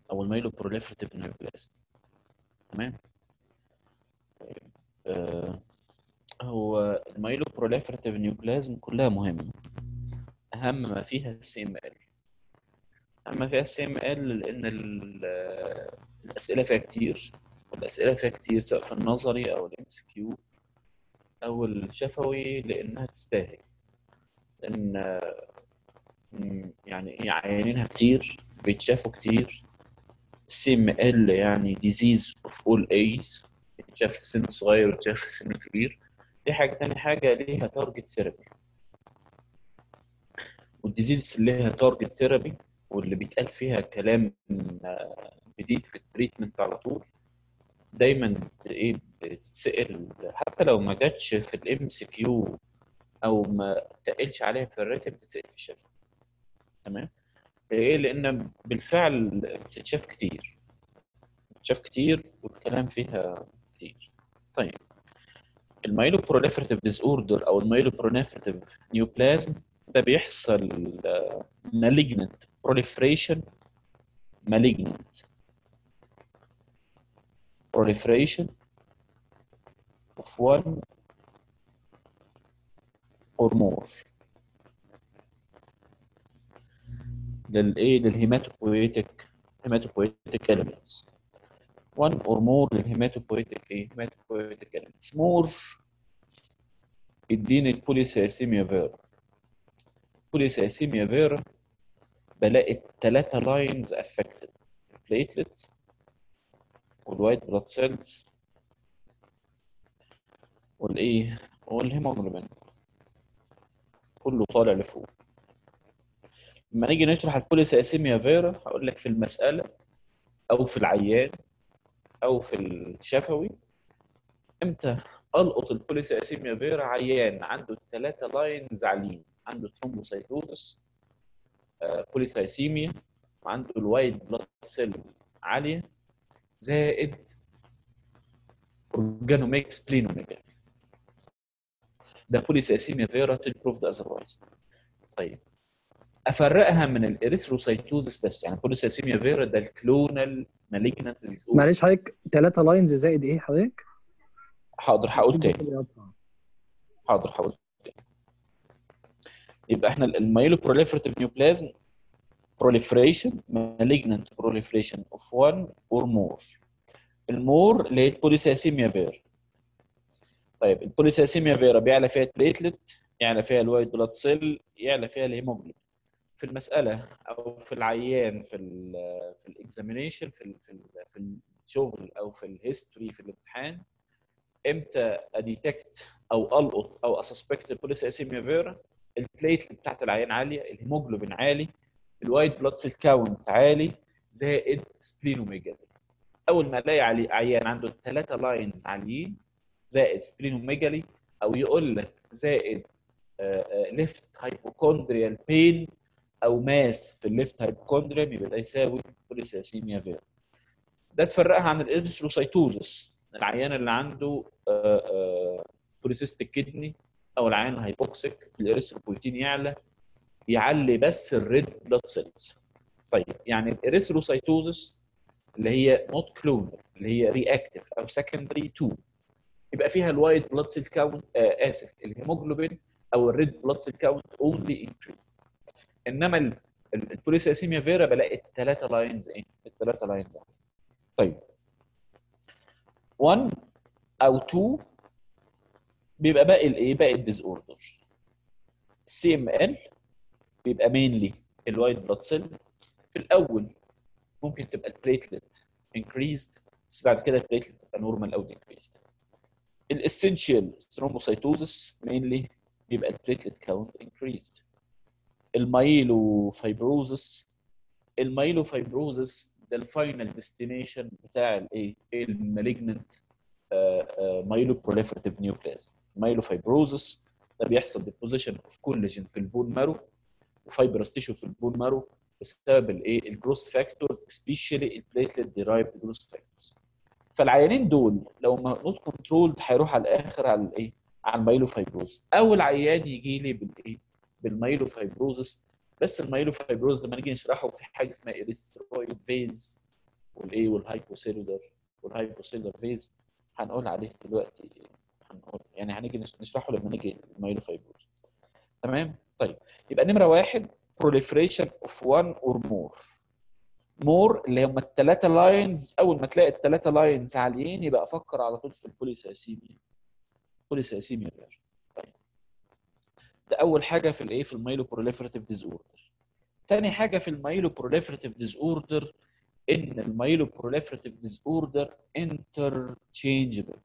او المايلو بروليفريتيف نيوبلازم تمام آه هو المايلو بروليفريتيف نيوبلازم كلها مهمه اهم ما فيها السي ام ال اهم ما فيها السي ام ال لان ال- الاسئله فيها كتير والاسئله فيها كتير سواء في النظري او الام اس كيو او الشفوي لانها تستاهل لان آه، م- يعني ايه عيانينها كتير بيتشافوا كتير السي ام ال يعني ديزيز اوف اول ايز بيتشاف في السن الصغير ويتشاف في السن الكبير دي حاجه تاني حاجه ليها تارجت ثيرابي والديزيز اللي ليها تارجت ثيرابي واللي بيتقال فيها كلام آه، جديد في التريتمنت على طول دايما بت- ايه بتتسال حتى لو ما جاتش في الام سي كيو او ما تقلش عليها في الريتم بتتسال في الشفا تمام ايه لان بالفعل بتتشاف كتير بتتشاف كتير والكلام فيها كتير طيب المايلو بروليفريتيف ديز اوردر او المايلو بروليفريتيف نيوبلازم ده بيحصل مالجنت proliferation malignant proliferation of one or more للايه للهيماتوبويتيك هيماتوبويتيك elements one or more للهيماتوبويتيك ايه هيماتوبويتيك elements more اديني البوليسايسيميا فيرا البوليسايسيميا فيرا بلاقي الثلاثة لاينز affected البليتلت والوايت بلاد سيلز والايه والهيموجلوبين كله طالع لفوق لما نيجي نشرح البوليسايسيميا فيرا هقول لك في المسألة أو في العيان أو في الشفوي امتى ألقط البوليسايسيميا فيرا عيان عنده الثلاثة لاينز عاليين عنده ثرومبوسايتوزس بوليسايسيميا وعنده الوايت بلاد سيل عالية زائد اورجانوميكس بلينوميجالي ده بوليسايسيميا فيرا تلبروفد اذروايز طيب افرقها من الاريثروسايتوزس بس يعني بوليسايسيميا فيرا ده الكلونال مالجنت معلش حضرتك ثلاثة لاينز زائد ايه حضرتك؟ حاضر هقول تاني حاضر هقول تاني يبقى احنا المايلو بروليفريتيف نيوبلازم proliferation malignant proliferation of one or more المور اللي هي البوليسايسيميا فيرا طيب البوليسايسيميا فيرا بيعلى فيها البليتلت يعلى فيها الوايت بلاد سيل يعلى فيها الهيموجلوبين في المساله او في العيان في ال في الاكزامينيشن في ال في, ال في الشغل او في الهيستوري في الامتحان امتى اديتكت او القط او اسسبكت البوليسايسيميا فيرا البليتلت بتاعت العيان عاليه الهيموجلوبين عالي الوايت بلاد سيل كاونت عالي زائد سبلينوميجالي اول ما الاقي علي عيان عنده الثلاثه لاينز عاليين زائد سبلينوميجالي او يقول لك زائد ليفت هايبوكوندريال بين او ماس في الليفت هايبوكوندريال يبقى ده يساوي بوليسيسيميا فيرا ده تفرقها عن الاريثروسايتوزس العيان اللي عنده بوليسيستيك كدني او العيان الهايبوكسيك الاريثروبويتين يعلى يعلي بس الريد بلاد سيلز طيب يعني الاريثروسايتوزس اللي هي نوت كلون اللي هي رياكتيف او سكندري تو يبقى فيها الوايت بلاد سيل كاونت آه اسف الهيموجلوبين او الريد بلاد سيل كاونت اونلي انكريز انما البوليسيسيميا فيرا بلاقي الثلاثه لاينز ايه الثلاثه لاينز طيب 1 او 2 بيبقى باقي الايه باقي الديز اوردر السي ام ال بيبقى مينلي الوايت بلاد سيل في الاول ممكن تبقى البليتلت انكريزد بس بعد كده البليتلت تبقى نورمال او ديكريزد الاسينشال ثرومبوسايتوزس مينلي بيبقى البليتلت كاونت انكريزد المايلو فايبروزس المايلو فايبروزس ده الفاينل ديستنيشن بتاع الايه المالجننت مايلو بروليفريتيف نيوبلازم مايلو فايبروزس ده بيحصل ديبوزيشن اوف كولاجين في البون مارو وفايبرس تيشو في البون مارو بسبب الايه الجروث فاكتورز سبيشالي البليتلت ديرايفد جروث فاكتورز فالعيانين دول لو ما نوت كنترول هيروح على الاخر على الايه على المايلو فايبروز اول عيان يجي لي بالايه بالمايلو فايبروزس بس المايلو فايبروز لما نيجي نشرحه في حاجه اسمها اريثرويد فيز والايه والهايبوسيلولر والهايبوسيلولر فيز هنقول عليه دلوقتي هنقول يعني هنيجي نش- نشرحه لما نيجي المايلوفايبروز تمام طيب يبقى نمره واحد proliferation of one or more more اللي هم الثلاثه لاينز اول ما تلاقي الثلاثه لاينز عاليين يبقى افكر على طول في البوليسايسيميا بوليسايسيميا فير طيب ده اول حاجه في الايه في المايلو بروليفراتيف ديز اوردر تاني حاجه في المايلو بروليفراتيف ديز اوردر ان المايلو بروليفراتيف ديز اوردر انترتشينجبل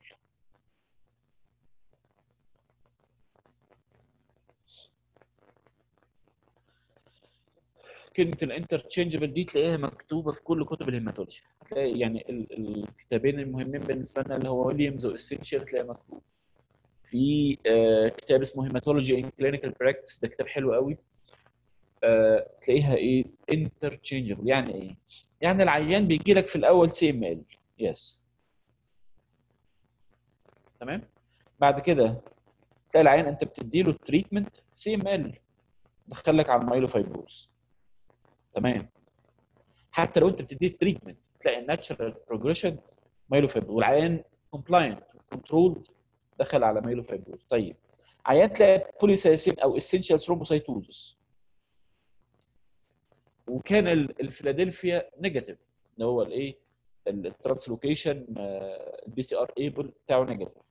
كلمه الانترتشينجبل دي تلاقيها مكتوبه في كل كتب الهيماتولوجي هتلاقي يعني ال- الكتابين المهمين بالنسبه لنا اللي هو ويليامز واسينشال تلاقيه مكتوب في آه، كتاب اسمه هيماتولوجي ان كلينيكال براكتس ده كتاب حلو قوي آه، تلاقيها ايه انترتشينجبل يعني ايه يعني العيان بيجي لك في الاول سي ام ال يس تمام بعد كده تلاقي العيان انت بتديله التريتمنت سي ام ال دخلك على المايلوفايبروز تمام حتى لو انت بتديه التريتمنت تلاقي الناتشرال بروجريشن مايلوفايبروز والعيان كومبلاينت كنترولد دخل على مايلوفايبروز طيب عيان تلاقي بوليسايسين او اسينشال ثرومبوسايتوزس وكان ال- الفيلادلفيا نيجاتيف اللي هو الايه الترانسلوكيشن البي سي ار ايبل بتاعه نيجاتيف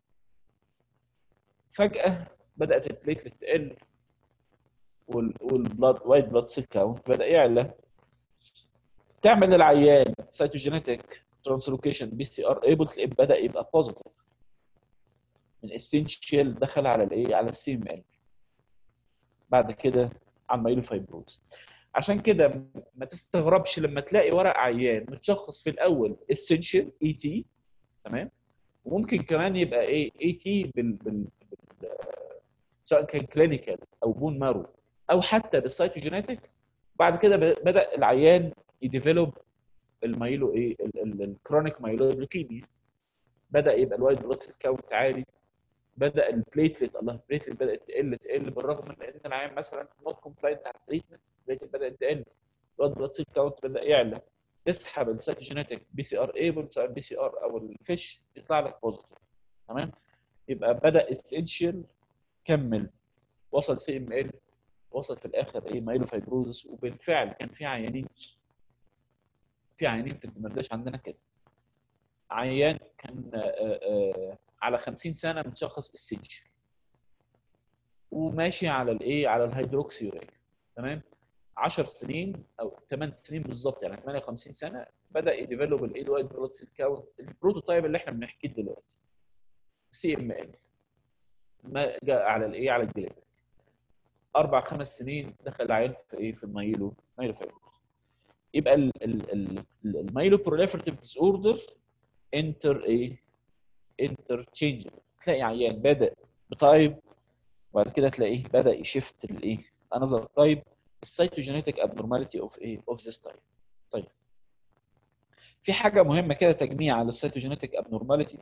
فجاه بدات البليتلت تقل والبلاد وايت بلاد سيل كاونت بدا يعلى تعمل للعيان سيتوجينيتك ترانسلوكيشن بي سي ار ايبل تلاقيه بدا يبقى بوزيتيف من اسينشال دخل على الايه على السي ام ال بعد كده على المايلوفايبروز عشان كده ما تستغربش لما تلاقي ورق عيان متشخص في الاول اسينشال اي تي تمام وممكن كمان يبقى ايه اي تي بال, بال... بال... سواء كان كلينيكال او بون مارو او حتى بالسايتوجينيتك بعد كده ب- بدا العيان يديفلوب المايلو ايه الكرونيك مايلويد لوكيميا بدا يبقى الوايت بلاد سيل كاونت عالي بدا البليتلت الله البليتلت بدات تقل تقل بالرغم من ان العيان مثلا نوت كومبلاينت على التريتمنت البليتلت بدات تقل الوايت بلاد سيل كاونت بدا يعلى تسحب السايتوجينيتك بي سي ار ايبل سواء بي سي ار او الفيش يطلع لك بوزيتيف تمام يبقى بدا اسينشال كمل وصل سي ام ال وصل في الاخر ايه مايلوفايبروزس وبالفعل كان في عيانين في عيانين في الدمرداش عندنا كده عيان كان آه، آه، على 50 سنه متشخص اسينشال وماشي على الايه على الهيدروكسيوريا تمام 10 سنين او 8 سنين بالظبط يعني 58 سنه بدا يديفلوب الايه الوايت بلاد سيل كاونت البروتوتايب اللي احنا بنحكيه دلوقتي سي ام ال ما جاء على الايه على الجلد اربع خمس سنين دخل العيان في ايه في المايلو مايلو فايبروز يبقى ال- ال- ال- المايلو بروليفرتيف ديس اوردر انتر ايه انترتشينج تلاقي عيان بدا بتايب وبعد كده تلاقيه بدا يشفت الايه انذر تايب السيتوجينيتك ابنورماليتي اوف ايه اوف ذيس تايب طيب في حاجه مهمه كده تجميع على السيتوجينيتك ابنورماليتي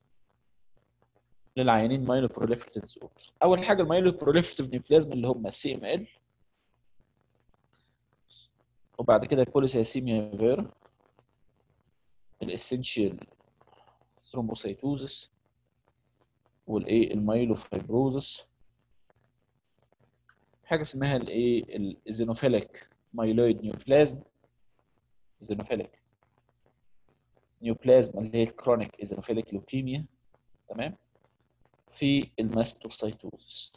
للعيانين مايلو بروليفرتيف ديس اوردر اول حاجه المايلو بروليفرتيف نيوبلازم اللي هم السي ام ال وبعد كده البوليسايسيميا فيرا الاسينشال ثرومبوسيتوزس والايه المايلوفايبروزس حاجه اسمها الايه الزينوفيليك مايلويد نيوبلازم زينوفيليك نيوبلازم اللي هي الكرونيك ايزينوفيليك لوكيميا تمام في الماستوسايتوزس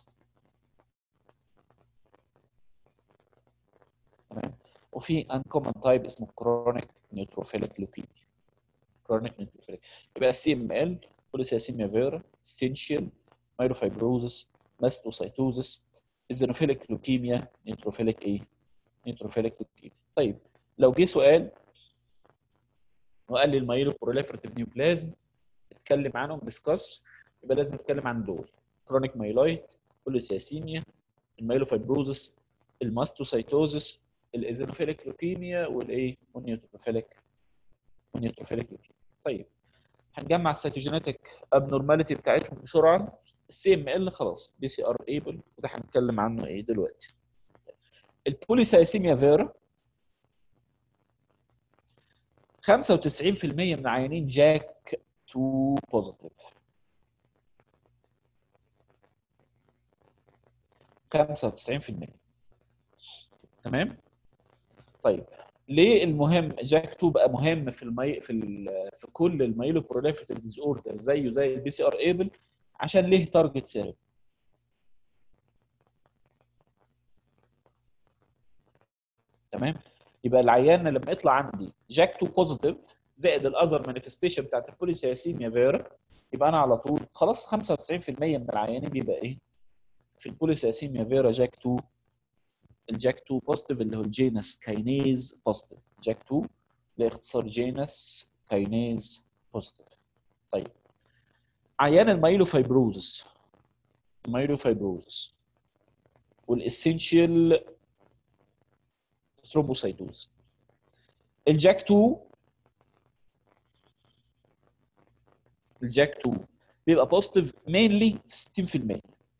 تمام وفي انكومن تايب اسمه كرونيك نيوتروفيليك لوكيميا كرونيك نيوتروفيليك يبقى السي ام ال بوليسياسيميا فيرا سينشيال مايلوفايبروزس ماستوسايتوزس الزينوفيليك لوكيميا نيوتروفيليك ايه نيوتروفيليك لوكيميا طيب لو جه سؤال وقال لي المايلو بروليفرتيف نيوبلازم اتكلم عنهم ديسكاس يبقى لازم اتكلم عن دول كرونيك مايلويد بوليسياسيميا المايلوفايبروزس الماستوسايتوزس الايزينوفيليك لوكيميا والايه والنيوتروفيليك والنيوتروفيليك لوكيميا طيب هنجمع السيتوجينيتك ابنورماليتي بتاعتهم بسرعه السي ام ال خلاص بي سي ار ايبل وده هنتكلم عنه ايه دلوقتي البوليسايسيميا فيرا 95% من عيانين جاك 2 بوزيتيف 95% تمام طيب ليه المهم جاك 2 بقى مهم في المي في ال... في كل المايلو بروليفريتيف ديز اوردر زيه زي البي سي ار ايبل عشان ليه تارجت ثيرابي تمام يبقى العيان لما يطلع عندي جاك 2 بوزيتيف زائد الاذر مانيفستيشن بتاعت البوليسياسيميا فيرا يبقى انا على طول خلاص 95% من العيانين بيبقى ايه في البوليسياسيميا فيرا جاك 2 الجاك 2 بوزيتيف اللي هو الجينس كاينيز بوزيتيف جاك 2 لاختصار جينس كاينيز بوزيتيف طيب عيان المايلوفايبروزس المايلوفايبروزس والاسينشال ثرومبوسايتوز الجاك 2 الجاك 2 بيبقى بوزيتيف مينلي في 60%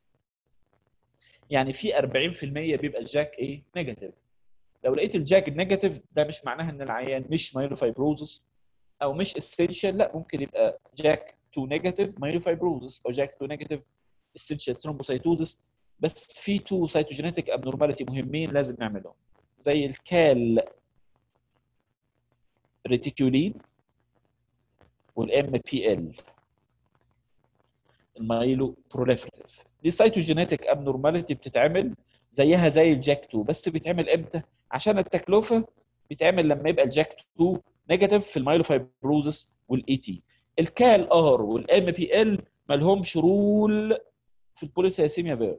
يعني في 40% بيبقى الجاك ايه نيجاتيف لو لقيت الجاك نيجاتيف ده مش معناها ان العيان مش مايلوفايبروزس او مش اسينشال لا ممكن يبقى جاك 2 نيجاتيف مايلوفايبروزس او جاك 2 نيجاتيف اسينشال ثرومبوسايتوزس بس في تو سيتوجينيتك ابنورماليتي مهمين لازم نعملهم زي الكال ريتيكولين والام بي ال المايلو بروليفريتيف دي سيتوجينيتك ابنورماليتي بتتعمل زيها زي الجاك 2 بس بيتعمل امتى؟ عشان التكلفه بيتعمل لما يبقى الجاك 2 نيجاتيف في المايلوفايبروزس والاي تي الكال ار والام بي ال ما لهمش رول في البوليسياسيميا فيرا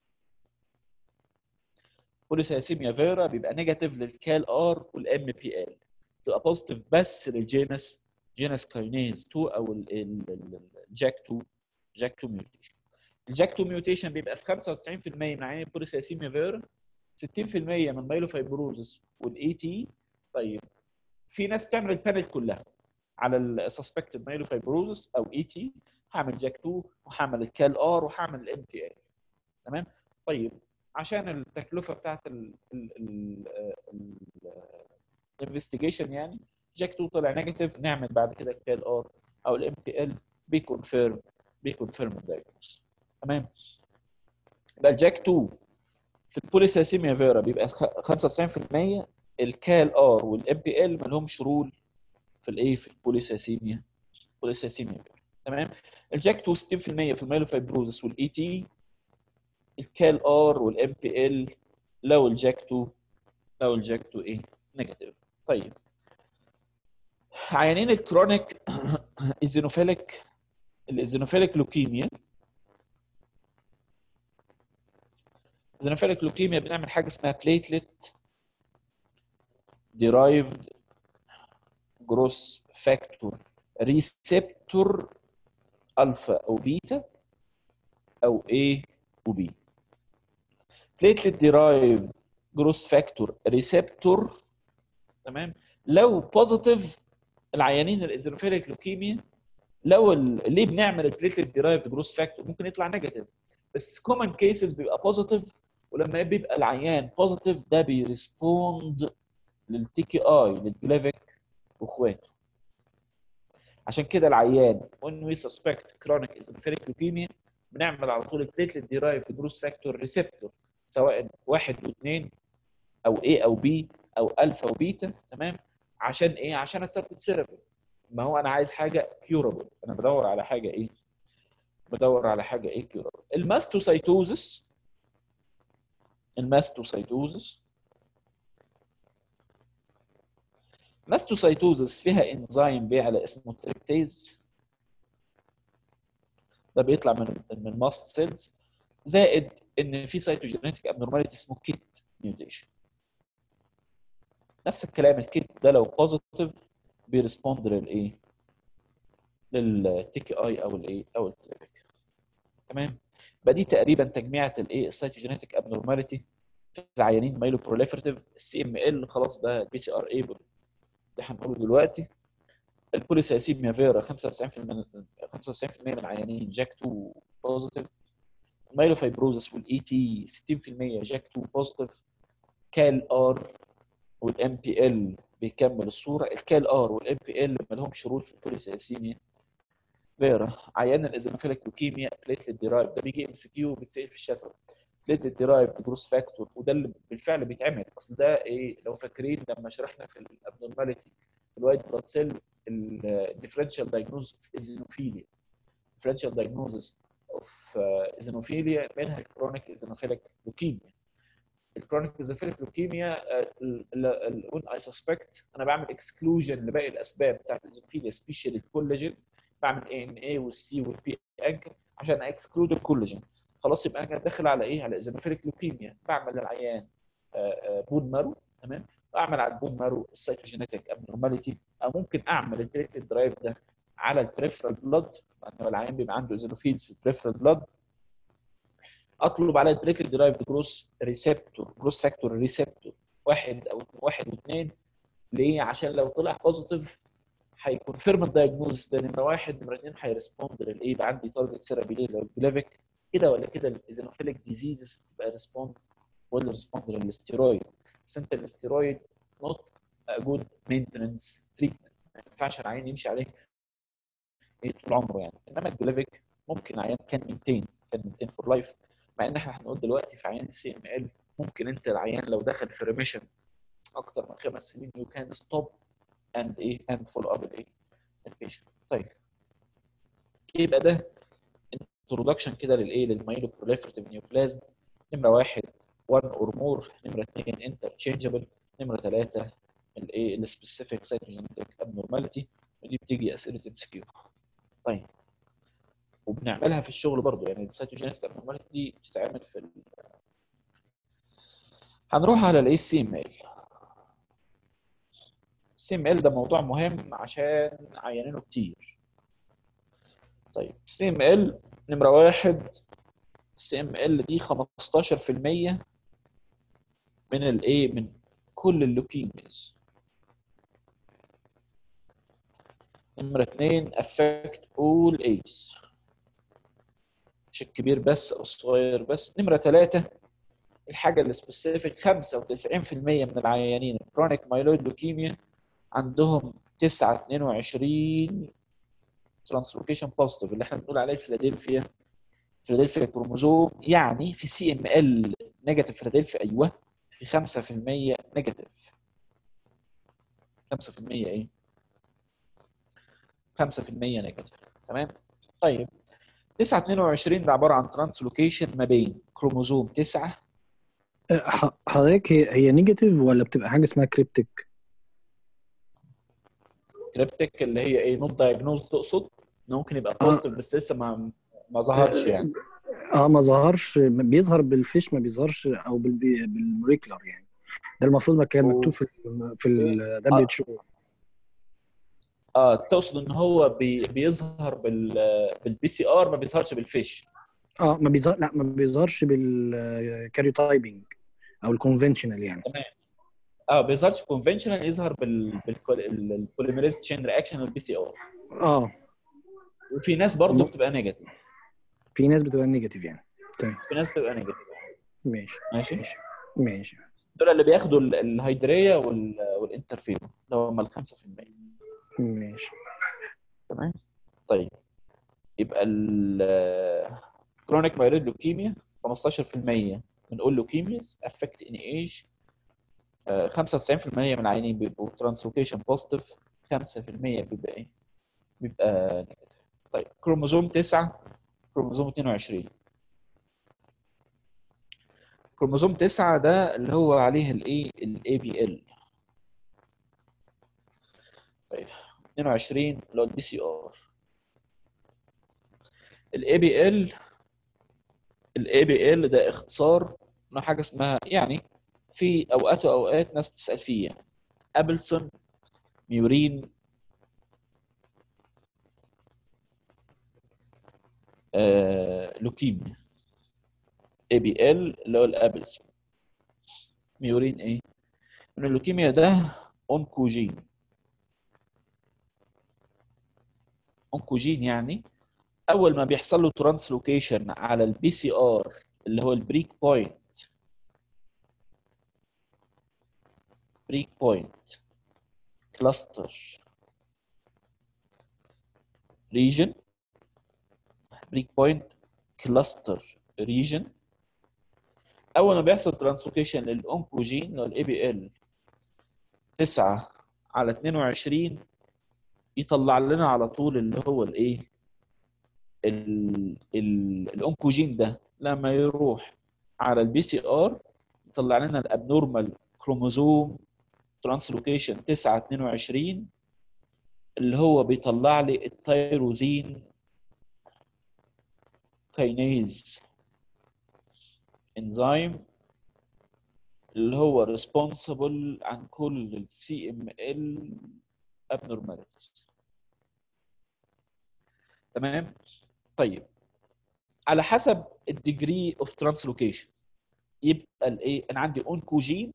بوليسياسيميا فيرا بيبقى نيجاتيف للكال ار والام بي ال تبقى بوزيتيف بس للجينس جينس كاينيز 2 او الجاك 2 جاك 2 ميوتيشن الجاك 2 ميوتيشن بيبقى في 95% من عيان بوليسياسيميا فيرا 60% من مايلوفايبروزس والاي تي طيب في ناس بتعمل البانل كلها على السسبكتد مايلوفايبروزس او اي تي هعمل جاك 2 وهعمل الكال ار وهعمل الام تي اي تمام طيب عشان التكلفه بتاعت الانفستيجيشن يعني جاك 2 طلع نيجاتيف نعمل بعد كده الكال ار او الام تي ال بيكونفيرم بيكونفيرم الدايجنوز تمام يبقى الجاك 2 في البوليسيسيميا فيرا بيبقى 95% الكال ار والام بي ال ما لهمش رول في الايه في البوليسيسيميا بوليسيسيميا فيرا تمام الجاك 2 60% في المايلوفايبروزس والاي تي الكال ار والام بي ال لو الجاك 2 لو الجاك 2 ايه نيجاتيف طيب عيانين الكرونيك ايزينوفيليك الايزينوفيليك لوكيميا ايزينوفيليك لوكيميا بنعمل حاجه اسمها بليتلت derived جروس فاكتور ريسبتور الفا او بيتا او A وB platelet derived جروس فاكتور ريسبتور تمام لو بوزيتيف العيانين الايزوفيليك لوكيميا لو ال... ليه بنعمل البليتلت ديرايفد جروس فاكتور ممكن يطلع نيجاتيف بس كومن كيسز بيبقى بوزيتيف ولما بيبقى العيان بوزيتيف ده بيرسبوند للتي كي اي للجلافيك واخواته عشان كده العيان when we suspect chronic eosinophilic leukemia بنعمل على طول البليتلت ديرايفد جروس فاكتور ريسبتور سواء واحد واثنين او A او B او الفا وبيتا تمام عشان ايه؟ عشان التارجت ثيرابي ما هو انا عايز حاجه كيورابل انا بدور على حاجه ايه؟ بدور على حاجه ايه كيورابل الماستوسايتوزس الماستوسايتوزس ماستوسايتوزس فيها انزيم بيعلى اسمه تريبتيز ده بيطلع من من الماست سيلز زائد ان في سيتوجينيتك ابنورماليتي اسمه كيت ميوتيشن نفس الكلام الكيت ده لو بوزيتيف بيرسبوند للايه؟ للتي كي اي او الايه او الكليبك تمام يبقى دي تقريبا تجميعه الايه السيتوجينيتك ابنورماليتي في العيانين مايلو بروليفرتيف السي ام ال خلاص ده بي سي ار ايبل ده هنقوله دلوقتي البوليسايسيميا فيرا 95% من 95% من العيانين جاك 2 بوزيتيف المايلوفايبروزس والاي تي 60% جاك 2 بوزيتيف كال ار والام بي ال بيكمل الصوره الكال ار والام بي ال ما لهمش رول في البوليسيسيميا فيرا عيان الايزونوفيليك لوكيميا بليتلت ديرايف ده بيجي ام سي كيو بيتسال في الشفوي بليتلت ديرايف جروس فاكتور وده اللي بالفعل بيتعمل اصل ده ايه لو فاكرين لما شرحنا في الابنورماليتي الوايت بلاد سيل الديفرنشال دايجنوز اوف ايزونوفيليا differential diagnosis of uh, eosinophilia منها الكرونيك ايزونوفيليك لوكيميا الكرونيك ايزونوفيليك لوكيميا when I suspect انا بعمل اكسكلوجن لباقي الاسباب بتاعت الايزونوفيليا سبيشال الكولاجين بعمل اي ان اي والسي والبي انكر عشان اكسكلود الكولاجين خلاص يبقى انا داخل على ايه على ايزونوفيليك لوكيميا بعمل للعيان بون مارو تمام واعمل على البون مارو السيتوجينيتك ابنورماليتي او ممكن اعمل البريتد درايف ده على البريفرال بلاد لان العيان بيبقى عنده ايزونوفيلز في البريفرال بلاد اطلب على البريتد درايف جروس ريسبتور جروس فاكتور ريسبتور واحد او واحد واثنين ليه؟ عشان لو طلع بوزيتيف هيكونفيرم الدايجنوز ده نمره واحد نمره اثنين هيرسبوند للايه يبقى عندي تارجت ثيرابي ليه لو الجلافيك كده ولا كده الايزونوفيليك ديزيزز بتبقى ريسبوند ولا ريسبوند للستيرويد بس انت الاستيرويد نوت جود مينتننس تريتمنت ما ينفعش العيان يمشي عليه ايه طول عمره يعني انما الجلافيك ممكن عيان كان مينتين كان مينتين فور لايف مع ان احنا هنقول دلوقتي في عيان السي ام ال ممكن انت العيان لو دخل في ريميشن اكتر من خمس سنين يو كان ستوب اند ايه اند فولو اب الايه البيشنت طيب يبقى ده انترودكشن كده للايه للمايلو بروليفرتيف نيوبلازم نمره واحد 1 اور مور نمره اثنين انترتشينجبل نمره ثلاثه الايه السبيسيفيك سايتوجينيتك ابنورماليتي ودي بتيجي اسئله ام سي كيو طيب وبنعملها في الشغل برضو يعني السايتوجينيتك ابنورماليتي دي بتتعمل في ال... هنروح على الاي سي ام ال السي ام ال ده موضوع مهم عشان عيانينه كتير طيب السي ام ال نمره واحد السي ام ال دي 15% من الايه من كل اللوكيميز نمرة اتنين affect all ages مش الكبير بس او الصغير بس نمرة ثلاثة الحاجة اللي سبيسيفيك 95% من العيانين الكرونيك مايلويد لوكيميا عندهم 9 22 ترانسلوكيشن بوزيتيف اللي احنا بنقول عليه فيلادلفيا فيلادلفيا كروموزوم يعني في سي ام ال نيجاتيف فيلادلفيا ايوه في 5% نيجاتيف 5% ايه 5% نيجاتيف تمام طيب 9 22 ده عباره عن ترانسلوكيشن ما بين كروموزوم 9 حضرتك هي هي نيجاتيف ولا بتبقى حاجه اسمها كريبتيك؟ كريبتيك اللي هي ايه نوت دايجنوز تقصد انه ممكن يبقى بوزيتيف بس لسه ما ما ظهرش يعني اه ما ظهرش بيظهر بالفيش ما بيظهرش او بالبي- بالموليكولر يعني ده المفروض ما كان و- مكتوب في ال في ال دبليو اتش او اه تقصد ان هو بي بيظهر بال بالبي سي ار ما بيظهرش بالفيش اه ما بيظهر لا ما بيظهرش بالكاريوتايبنج او الكونفنشنال يعني تمام اه بيظهرش كونفنشنال يظهر بال بالبوليميريز تشين رياكشن والبي سي ار اه وفي ناس برضه بتبقى نيجاتيف في ناس بتبقى نيجاتيف يعني تمام في ناس بتبقى نيجاتيف ماشي ماشي ماشي ماشي دول اللي بياخدوا ال- الهيدريه وال- والانترفيرون اللي هم ال 5% ماشي تمام طيب يبقى الكرونيك مايلويد لوكيميا 15% من اول لوكيمياز افكت ان ايج 95% من العيانين بيبقوا ترانسلوكيشن بوزيتيف 5% بيبقى ايه؟ بيبقى نيجاتيف طيب كروموزوم 9 كروموزوم 22 كروموزوم 9 ده اللي هو عليه الايه الاي بي ال طيب 22 اللي هو البي سي ار الاي بي ال الاي بي ال ده اختصار من حاجه اسمها يعني في اوقات واوقات ناس بتسال فيه يعني ابلسون ميورين آه لوكيميا اي بي ال اللي هو الابلسون ميورين ايه من اللوكيميا ده اونكوجين اونكوجين يعني اول ما بيحصل له ترانسلوكيشن على البي سي ار اللي هو البريك بوينت بريك بوينت كلاستر ريجن بريك بوينت كلاستر ريجن اول ما بيحصل ترانسلوكيشن للاونكوجين اللي هو الاي بي ال 9 على 22 يطلع لنا على طول اللي هو الايه الاونكوجين ده لما يروح على البي سي ار يطلع لنا الابنورمال كروموزوم ترانسلوكيشن 9 22 اللي هو بيطلع لي التيروزين كاينيز انزيم اللي هو responsible عن كل ال CML abnormalities تمام طيب على حسب الديجري اوف ترانسلوكيشن يبقى الايه انا عندي اونكوجين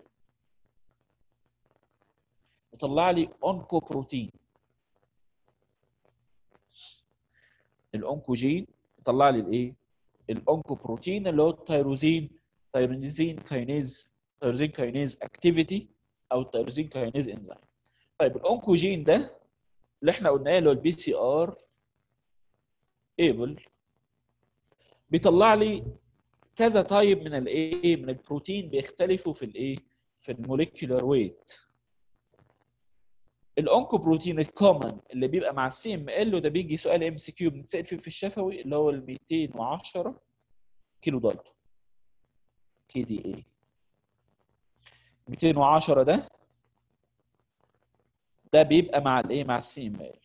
يطلع لي اونكو بروتين الاونكوجين يطلع لي الايه الاونكو بروتين اللي هو التيروزين تيروزين كاينيز تيروزين كاينيز اكتيفيتي او تيروزين كاينيز انزيم طيب الاونكوجين ده اللي احنا قلناه اللي هو البي سي ار ايبل بيطلع لي كذا تايب من الايه من البروتين بيختلفوا في الايه في الموليكيولار ويت الاونكو بروتين الكومن اللي بيبقى مع السي ام ال وده بيجي سؤال ام سي كيو بنتسال فيه في الشفوي اللي هو ال 210 كيلو دالتون كي دي اي 210 ده ده بيبقى مع الايه مع السي ام ال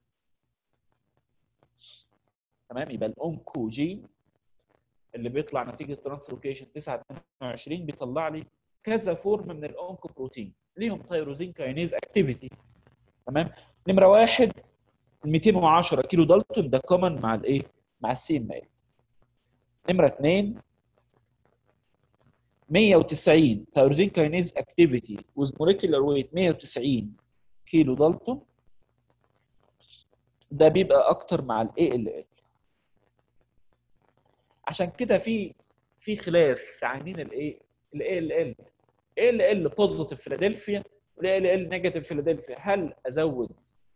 تمام يبقى الاونكوجين اللي بيطلع نتيجه ترانسلوكيشن 9 22 بيطلع لي كذا فورم من الاونكو بروتين ليهم تيروزين كاينيز اكتيفيتي تمام نمره واحد 210 كيلو دالتون ده كومن مع الايه مع السي ام ال نمره اثنين 190 تيروزين كاينيز اكتيفيتي with molecular weight 190 كيلو دالتون ده بيبقى اكتر مع الاي ال ال عشان كده في في خلاف في عينين الايه الاي ال ال اي ال ال بوزيتيف فيلادلفيا والاي ال ال نيجاتيف فيلادلفيا هل ازود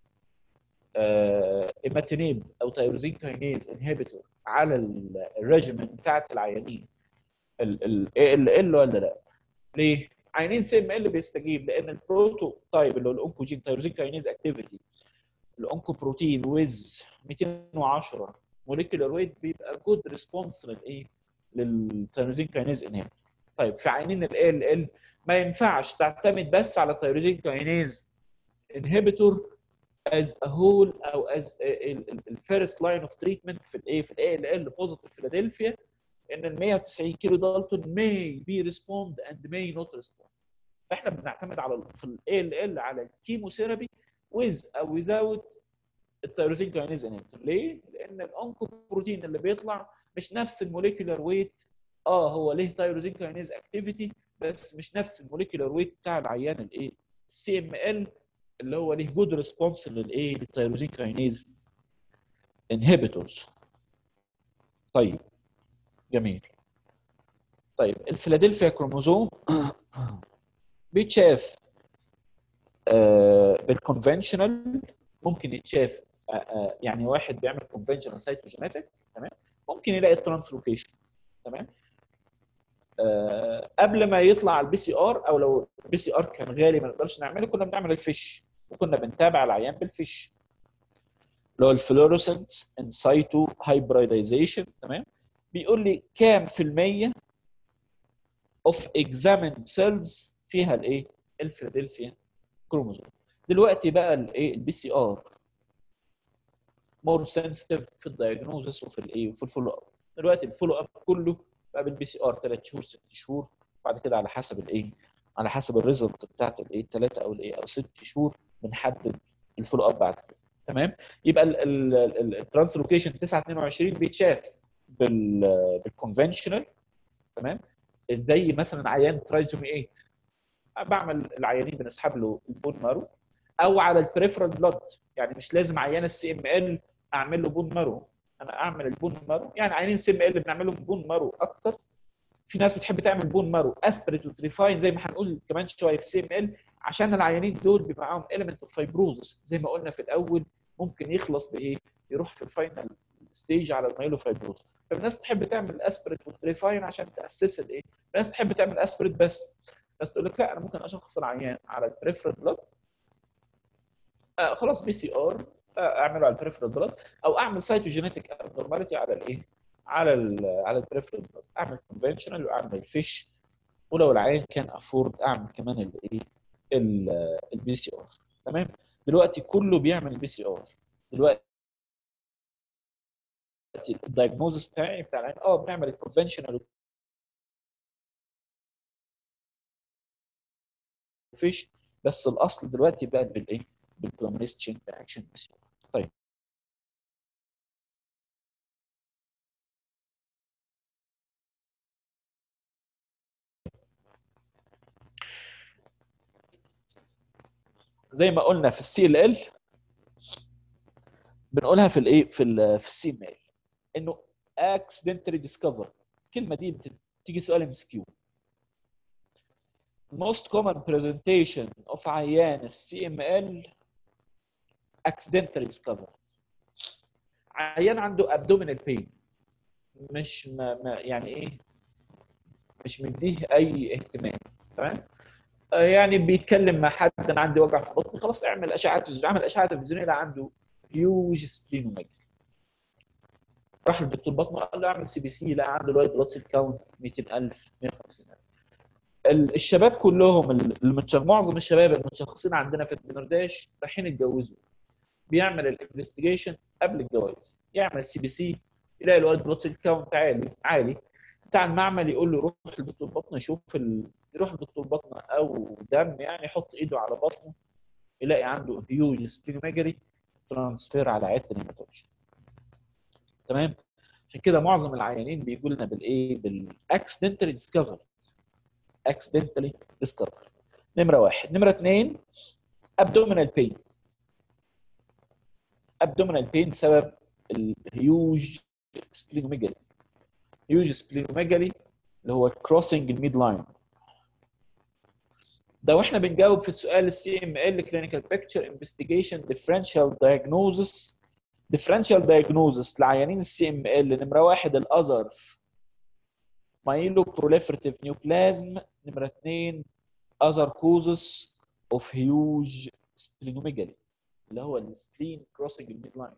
آه ايماتينيب او تيروزين كاينيز انهبيتور على الريجيمن بتاعت العيانين الاي ال ال ولا لا؟ ليه؟ عينين سي ام ال بيستجيب لان البروتو تايب اللي هو الاونكوجين تيروزين كاينيز اكتيفيتي الاونكو بروتين ويز 210 موليكولار ويت بيبقى جود ريسبونس للايه؟ للتيروزين كاينيز انهبيتور طيب في عينين ال ال ال ما ينفعش تعتمد بس على تيروزين كاينيز انهبيتور از ا هول او از الفيرست لاين اوف تريتمنت في الايه في الاي ال ال بوزيتيف فيلادلفيا ان ال 190 كيلو دالتون may be respond and may not respond فاحنا بنعتمد على في الاي ال ال على الكيموثيرابي with او without التيروزين كاينيز انهبيتور ليه؟ لان الاونكو بروتين اللي بيطلع مش نفس الموليكولار ويت اه هو ليه تيروزين كاينيز اكتيفيتي بس مش نفس الموليكولار ويت بتاع العيان الايه السي ام ال اللي هو ليه جود ريسبونس للايه للتيروزين كاينيز انهبيتورز طيب جميل طيب الفيلادلفيا كروموزوم بيتشاف آه بالكونفنشنال ممكن يتشاف آه آه يعني واحد بيعمل كونفنشنال سايتوجينيتك تمام ممكن يلاقي الترانسلوكيشن تمام آه قبل ما يطلع البي سي ار او لو البي سي ار كان غالي ما نقدرش نعمله كنا بنعمل الفيش وكنا بنتابع العيان بالفيش اللي هو الفلوريسنس ان سايتو هايبريدايزيشن تمام بيقول لي كام في المية اوف examined cells فيها الايه الفيلادلفيا كروموزوم دلوقتي بقى الايه البي سي ار مور سنسيتيف في الدايجنوزس وفي الايه وفي الفولو اب دلوقتي الفولو اب كله بقى بالبي سي ار 3 شهور 6 شهور بعد كده على حسب الايه على حسب الريزلت بتاعت الايه 3 او الايه او 6 شهور بنحدد الفولو اب بعد كده تمام يبقى الترانسلوكيشن 9 22 بيتشاف بال بالكونفنشنال تمام زي مثلا عيان ترايزومي 8 بعمل العيانين بنسحب له البون مارو او على البريفرال بلاد يعني مش لازم عيان السي ام ال اعمل له بون مارو انا اعمل البون مارو يعني عيانين سي ام ال بنعمل لهم بون مارو اكتر في ناس بتحب تعمل بون مارو اسبريت وتريفاين زي ما هنقول كمان شويه في سي ام ال عشان العيانين دول بيبقى معاهم element of fibrosis زي ما قلنا في الاول ممكن يخلص بايه؟ يروح في الفاينل ستيج على المايلوفايبروز فالناس تحب تعمل اسبريت وتريفاين عشان تاسس الايه؟ الناس تحب تعمل اسبريت بس بس تقول لك لا انا ممكن اشخص العيان على البريفرال بلاد آه خلاص بي سي ار آه اعمله على البريفرال بلاد او اعمل سايتوجينيتك ابنورماليتي على الايه؟ على ال على البريفرال بلاد اعمل كونفنشنال واعمل فيش ولو العيان كان افورد اعمل كمان الايه؟ البي سي ار تمام؟ دلوقتي كله بيعمل بي سي ار دلوقتي الدايجنوزس بتاعي بتاع العين اه بنعمل الكونفنشنال فيش بس الاصل دلوقتي بقى بالايه؟ بالبلوميست تشين اكشن طيب زي ما قلنا في السي ال ال بنقولها في الايه في ال في السي ام ال انه accidentally discover الكلمه دي بتيجي سؤال ام اس كيو most common presentation of عيان السي ام ال accidentally discover عيان عنده abdominal pain مش ما, ما يعني ايه مش مديه اي اهتمام تمام يعني بيتكلم مع حد انا عندي وجع في بطني خلاص اعمل اشعه اعمل اشعه تلفزيونيه عنده هيوج سبلينوميجالي راح للدكتور بطنه قال له اعمل سي بي سي لا عنده الوايت بلاد سيل كاونت 200000 150000 الشباب كلهم المتشخ... معظم الشباب المتشخصين عندنا في الدمرداش رايحين يتجوزوا بيعمل الانفستيجيشن قبل الجواز يعمل السي بي سي يلاقي الوايت بلاد سيل كاونت عالي عالي بتاع المعمل يقول له روح لدكتور بطنه يشوف ال... يروح لدكتور بطنه او دم يعني يحط ايده على بطنه يلاقي عنده هيوج سبلينوميجالي ترانسفير على عياده الهيماتولوجي تمام عشان كده معظم العيانين بيجوا لنا بالايه بالاكسيدنتالي ديسكفري اكسيدنتالي ديسكفري نمره واحد نمره اثنين ابدومينال بين ابدومينال بين بسبب الهيوج سبلينوميجالي هيوج سبلينوميجالي اللي هو كروسنج الميد لاين ده واحنا بنجاوب في السؤال السي ام ال كلينيكال بيكتشر انفستيجيشن ديفرنشال دايجنوزس ديفرنشال دايجنوزس لعيانين السي ام ال نمره واحد الاذر مايلو بروليفرتيف نيوبلازم نمره اثنين اذر كوزس اوف هيوج سبلينوميجالي اللي هو السبلين كروسنج الميد لاين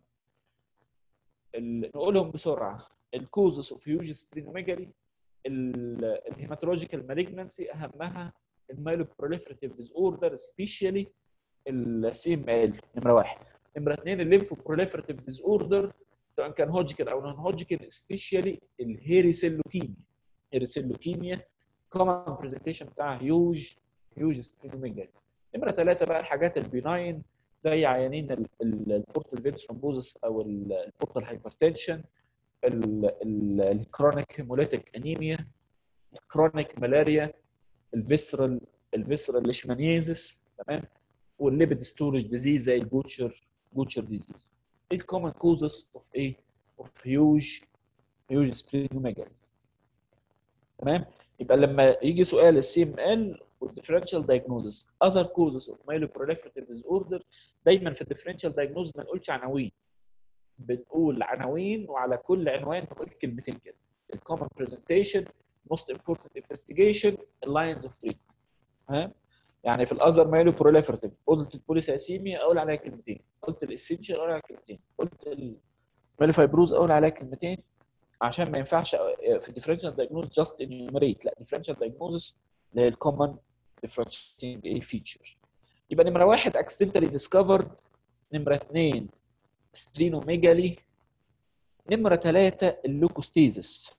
نقولهم بسرعه الكوزس اوف هيوج سبلينوميجالي الهيماتولوجيكال مالجنسي اهمها المايلو بروليفرتيف ديز اوردر سبيشالي السي ام ال نمره واحد نمره اثنين الليمفو بروليفرتيف ديز اوردر سواء كان هوجكن او نون هوجكن سبيشالي الهيري سيل لوكيميا هيري سيل لوكيميا كومن برزنتيشن بتاع هيوج هيوج سبلينوميجالي نمره ثلاثه بقى الحاجات البيناين زي عيانين البورتال فين ثرومبوزس او البورتال هايبرتنشن الكرونيك هيموليتيك انيميا الكرونيك ملاريا الفيسرال الفيسرال ليشمانيزس تمام والليبيد ستورج ديزيز زي الجوتشر جوتشر ديزيز ايه الكومن كوزز اوف ايه اوف هيوج هيوج سبلينوميجالي تمام يبقى لما يجي سؤال السي ام ال والديفرنشال دايجنوزس اذر كوزز اوف مايلو بروليفريتيف ديز اوردر دايما في الديفرنشال دايجنوز ما نقولش عناوين بنقول عناوين وعلى كل عنوان نقول كلمتين كده الكومن برزنتيشن most important investigation lines of treatment ها يعني في الاذر مايلو بروليفرتيف قلت البوليسايسيميا اقول عليها كلمتين قلت الاسينشال اقول عليها كلمتين قلت المايلو فايبروز اقول عليها كلمتين عشان ما ينفعش في الديفرنشال دايجنوز جاست انيوميريت لا ديفرنشال دايجنوزس اللي هي الكومن ديفرنشيتنج ايه فيتشر يبقى نمره واحد اكسيدنتالي ديسكفرد نمره اثنين سبلينوميجالي نمره ثلاثه اللوكوستيزس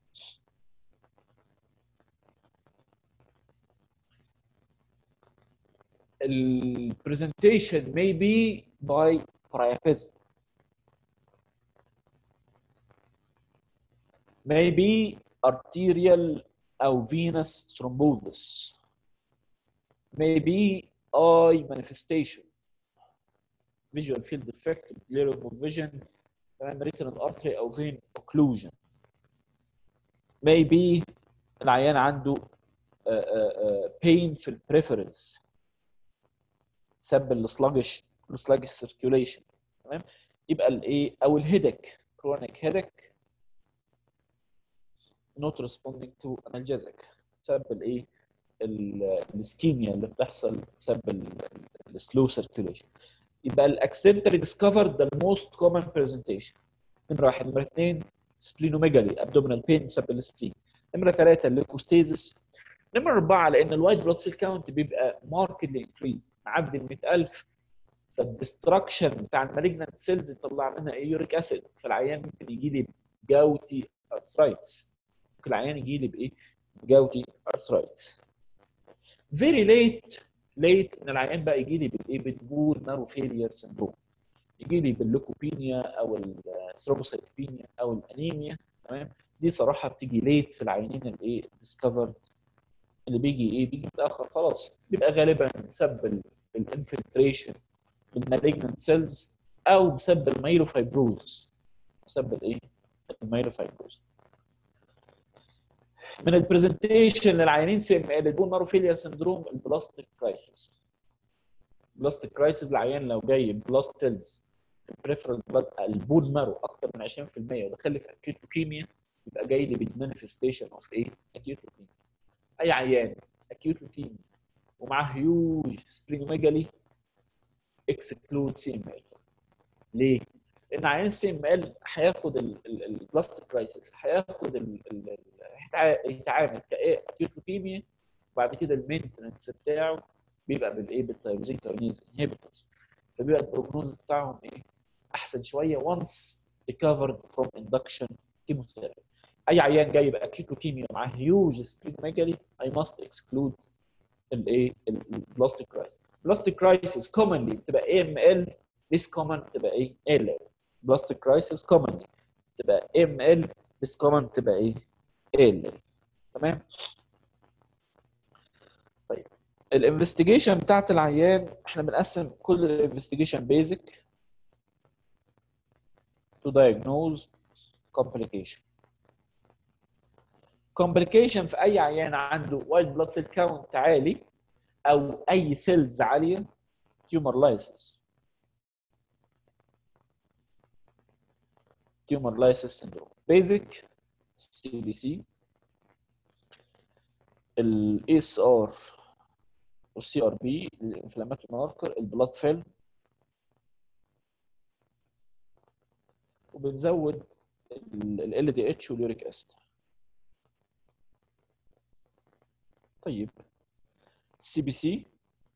البرزنتيشن may be by priapism may be arterial أو venous thrombosis may be eye manifestation visual field defect glare of vision retinal artery أو vein occlusion may be العيان عنده uh, uh, uh, pain في البريفرنس بسبب السلاجش السلاجش سيركيوليشن تمام يبقى الايه او الهيدك كرونيك هيدك not responding to analgesic بسبب الايه الاسكيميا اللي بتحصل بسبب السلو سيركيوليشن يبقى الاكسنتري ديسكفرد ده الموست كومن برزنتيشن نمره واحد نمره اثنين سبلينوميجالي ابدومينال بين بسبب السبلين نمره ثلاثه الليكوستيزس نمره اربعه لان الوايت بلاد سيل كاونت بيبقى ماركتلي انكريز معدي ال 100000 فالدستركشن بتاع المالجنت سيلز يطلع منها ايه يوريك اسيد فالعيان ممكن يجي لي جاوتي ارثرايتس ممكن العيان يجي لي بايه؟ جاوتي ارثرايتس فيري ليت ليت ان العيان بقى يجي لي بالايه؟ بالبور نارو فيلير سندروم يجي لي باللوكوبينيا او الثروبوسايتوبينيا او الانيميا تمام دي صراحه بتيجي ليت في العيانين الايه ديسكفرد اللي بيجي ايه بيجي متاخر خلاص بيبقى غالبا بسبب الانفلتريشن بالمالجنت سيلز او بسبب الميلوفايبروز بسبب الايه الميلوفايبروز من البرزنتيشن للعيانين سي ام ال البون ماروفيليا سندروم البلاستيك كرايسيس البلاستيك كرايسيس العيان لو جاي بلاست سيلز في البريفرال بلاد البون مارو اكتر من 20% ودخل في اكيوت لوكيميا يبقى جاي لي بالمانيفستيشن اوف ايه اكيوت لوكيميا اي عيان اكيوت لوكيميا ومعاه هيوج سبلينوميجالي اكسكلود سي ام ال ليه؟ لان عيان السي ام ال هياخد البلاستيك كرايسيس هياخد يتعامل كايه اكيوت لوكيميا وبعد كده المينتنس بتاعه بيبقى بالايه بالتايروزين كاينيز انهبيتورز فبيبقى البروجنوز بتاعهم ايه احسن شويه once recovered from induction chemotherapy اي عيان جاي باكيوت لوكيميا مع هيوج سبلينوميجالي اي ماست اكسكلود الايه البلاستيك كرايسيس البلاستيك كرايسيس كومنلي بتبقى اي ام ال ليس كومن بتبقى ايه ال بلاستيك كرايسيس كومنلي بتبقى اي ام ال ليس كومن بتبقى ايه ال تمام طيب الانفستيجيشن بتاعت العيان احنا بنقسم كل الانفستيجيشن بيزك to diagnose complication complication في اي عيان عنده وايت بلاد سيل كاونت عالي او اي سيلز عاليه تيومر لايسيس تيومر لايسيس سيندروم بيزك سي بي سي الاي اس ار والسي ار بي الانفلاماتوري ماركر البلاد فيلم وبنزود ال دي اتش واليوريك اسيد طيب سي بي سي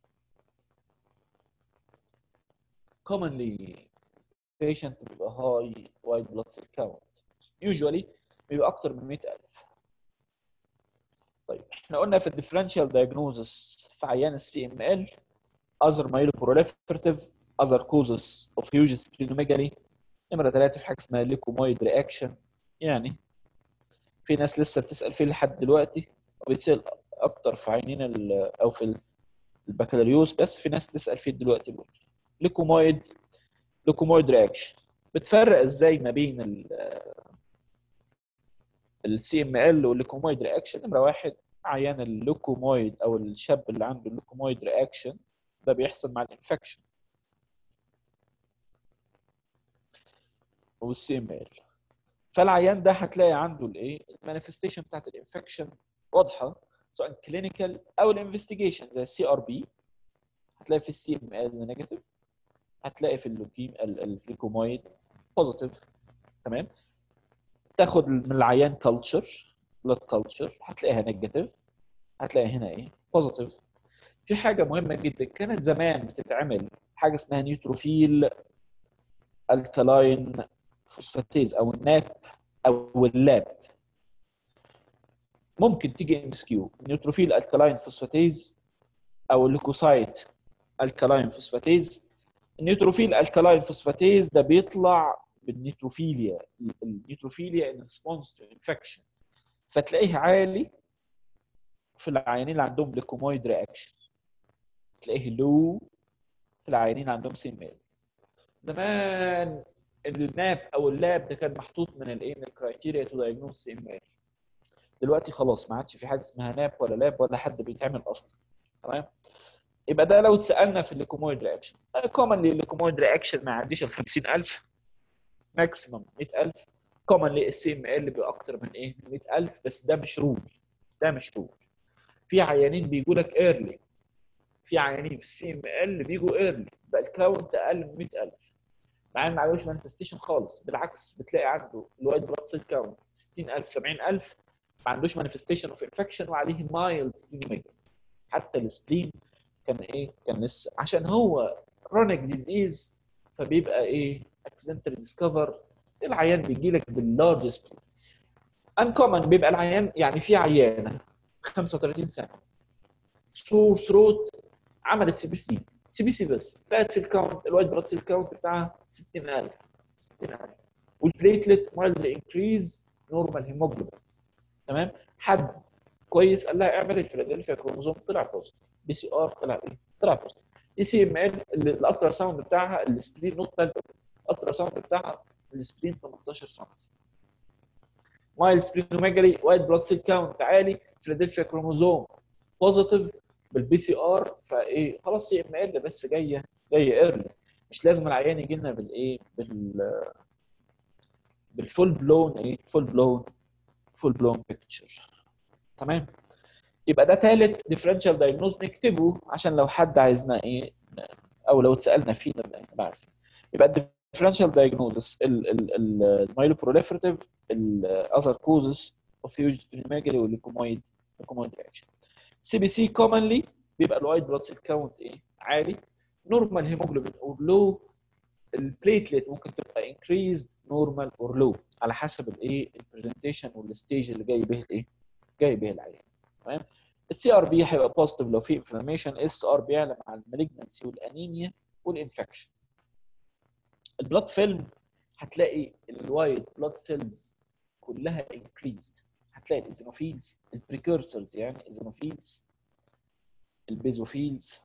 commonly patient بيبقى high white blood cell count usually بيبقى اكتر من 100000 طيب احنا قلنا في الديفرنشال diagnosis في عيان السي ام ال other myeloproliferative other causes of huge splenomegaly نمرة ثلاثة في حاجة اسمها ليكومويد رياكشن يعني في ناس لسه بتسأل فيه لحد دلوقتي وبتسأل أكتر في عينين أو في البكالوريوس بس في ناس تسأل فيه دلوقتي برضه ليكومويد ليكومويد رياكشن بتفرق ازاي ما بين السي ام ال والليكومويد رياكشن نمرة واحد عيان الليكومويد أو الشاب اللي عنده الليكومويد رياكشن ده بيحصل مع الانفكشن والسي ام ال فالعيان ده هتلاقي عنده الايه المانيفستيشن بتاعت الانفكشن واضحه سواء كلينيكال او الانفستيجيشن زي السي ار بي هتلاقي في السي ام ال نيجاتيف هتلاقي في اللوكيم الليكومويد بوزيتيف تمام تاخد من العيان كلتشر بلاد كلتشر هتلاقيها نيجاتيف هتلاقي هنا ايه بوزيتيف في حاجه مهمه جدا كانت زمان بتتعمل حاجه اسمها نيوتروفيل الكلاين فوسفاتيز او الناب او اللاب ممكن تيجي ام اس كيو نيوتروفيل الكلاين فوسفاتيز او الليكوسايت الكلاين فوسفاتيز النيوتروفيل الكلاين فوسفاتيز ده بيطلع بالنيوتروفيليا النيوتروفيليا ان ريسبونس تو انفكشن فتلاقيه عالي في العيانين اللي عندهم ليكومويد رياكشن تلاقيه لو في العيانين اللي عندهم سي ام زمان الناب او اللاب ده كان محطوط من الايه من الكرايتيريا تو دايجنوز سي ام ال دلوقتي خلاص ما عادش في حاجه اسمها ناب ولا لاب ولا حد بيتعمل اصلا تمام يبقى ده لو اتسالنا في الليكومويد رياكشن كومنلي الليكومويد رياكشن ما يعديش ال 50000 ماكسيمم 100000 كومنلي السي ام ال باكتر من ايه؟ من 100000 بس ده مش رول ده مش رول في عيانين بيجوا لك ايرلي في عيانين في السي ام ال بيجوا ايرلي بقى الكاونت اقل من 100000 مع ان ما عليهوش مانيفستيشن خالص بالعكس بتلاقي عنده الوايت بلاد سيل كاونت 60000 70000 ما عندوش مانيفستيشن اوف انفكشن وعليه مايلد سبلين حتى السبلين كان ايه كان لسه عشان هو كرونيك ديزيز فبيبقى ايه اكسيدنتال ديسكفر العيان بيجي لك باللارج سبلين انكومن بيبقى العيان يعني في عيانه 35 سنه سور ثروت عملت سي بي سي سي بي سي بس بقت في الكاونت الوايت بلاد سيل كاونت بتاعها 60000 60000 والبليتلت مايلد انكريز نورمال هيموجلوبين تمام حد كويس قال لها اعمل الفيلادلفيا كروموزوم طلع بوزيتيف بي سي ار طلع ايه؟ طلع بوزيتيف اي سي ام ال الالترا ساوند بتاعها السكرين نوت الالترا ساوند بتاعها السكرين 18 سم مايل سبلينوميجالي وايت بلاد سيل كاونت عالي فيلادلفيا كروموزوم بوزيتيف بالبي سي ار فايه خلاص سي ام ال بس جايه جايه ايرلي مش لازم العيان يجي لنا بالايه بال بالفول بلون ايه فول بلون فول بلون بيكتشر تمام يبقى ده ثالث ديفرنشال دايجنوز نكتبه عشان لو حد عايزنا ايه او لو اتسالنا فيه نبقى نعرف يبقى الديفرنشال دايجنوزس المايلوبروليفريتيف الاذر كوزز اوف هيوج سبلينوميجالي والليكومويد ليكومويد رياكشن سي بي سي كومنلي بيبقى الوايت بلاد سيل كاونت ايه عالي نورمال هيموجلوبين اور لو البليتلت ممكن تبقى انكريز نورمال اور لو على حسب الايه البرزنتيشن والستيج اللي جاي به الايه جاي به العيان تمام السي ار بي هيبقى بوزيتيف لو في انفلاميشن اس ار بيعلى مع المالجنسي والانيميا والانفكشن البلاد فيلم هتلاقي الوايت بلاد سيلز كلها انكريزد هتلاقي الايزينوفيلز البريكورسرز يعني الايزينوفيلز البيزوفيلز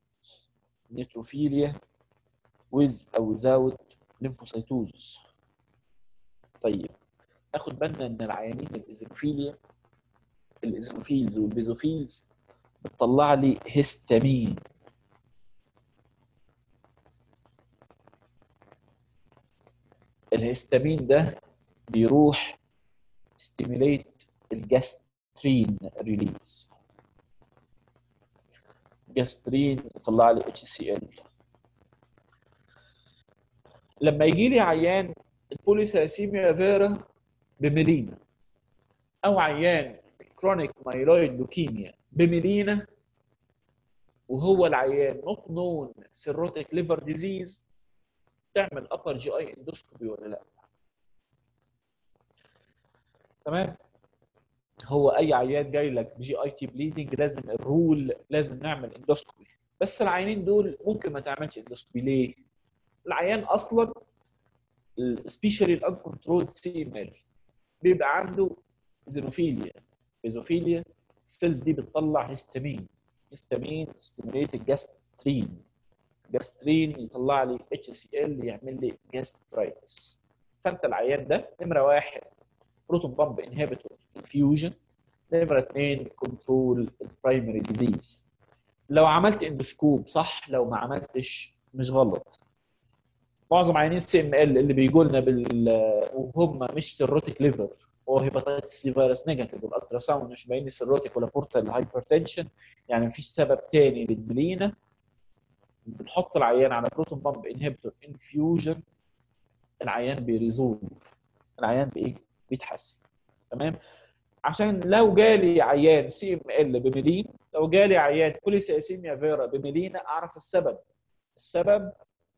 نيتروفيليا with او without lymphocytosis طيب ناخد بالنا ان العيانين الايزوفيليا الايزوفيلز والبيزوفيلز بتطلع لي هيستامين الهيستامين ده بيروح ستيميليت الجاسترين ريليز جاسترين يطلع لي اتش سي ال لما يجي لي عيان البوليساسيميا فيرا بميلينا او عيان كرونيك مايلويد لوكيميا بميلينا وهو العيان نوت نون سيروتيك ليفر ديزيز تعمل ابر جي اي اندوسكوبي ولا لا تمام هو اي عيان جاي لك جي اي تي بليدنج لازم الرول لازم نعمل اندوسكوبي بس العيانين دول ممكن ما تعملش اندوسكوبي ليه؟ العيان اصلا سبيشالي الان كنترول سي ام ال بيبقى عنده زينوفيليا بيزوفيليا السيلز دي بتطلع هيستامين هيستامين ستيميليت الجاسترين جاسترين يطلع لي اتش سي ال يعمل لي جاسترايتس فانت العيان ده نمره واحد بروتون بامب انهبيتور انفيوجن نمره اثنين كنترول البرايمري ديزيز لو عملت اندوسكوب صح لو ما عملتش مش غلط معظم عيانين السي ام ال اللي بيجوا لنا بال وهم مش سيروتيك ليفر هو هيباتيتس سي فيروس نيجاتيف والالترا ساوند مش باين لي سيروتيك ولا بورتال هايبرتنشن يعني مفيش سبب تاني للبلينا بنحط العيان على بروتون بامب انهبيتور انفيوجن العيان بيريزولف العيان بايه؟ بيتحسن تمام عشان لو جالي عيان سي ام ال بميلين لو جالي عيان بوليسيسيميا فيرا بميلينا اعرف السبب السبب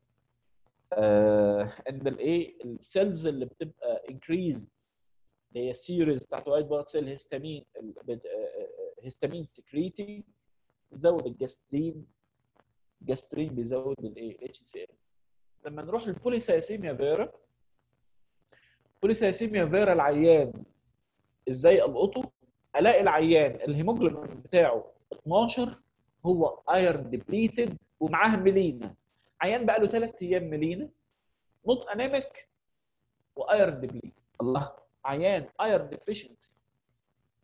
آه ان الايه السيلز اللي بتبقى انكريزد اللي هي السيريز بتاعت وايت بلاد سيل هيستامين هيستامين سكريتي بتزود الجاسترين الجاسترين بيزود الايه الاتش سي ال لما نروح للبوليسايسيميا فيرا بوليسايسيميا فيرا العيان ازاي القطه الاقي العيان الهيموجلوبين بتاعه 12 هو ايرن ديبليتد ومعاه ميلينا عيان بقى له ثلاث ايام ميلينا نوت انيميك وايرن ديبليت الله عيان ايرن ديفيشنسي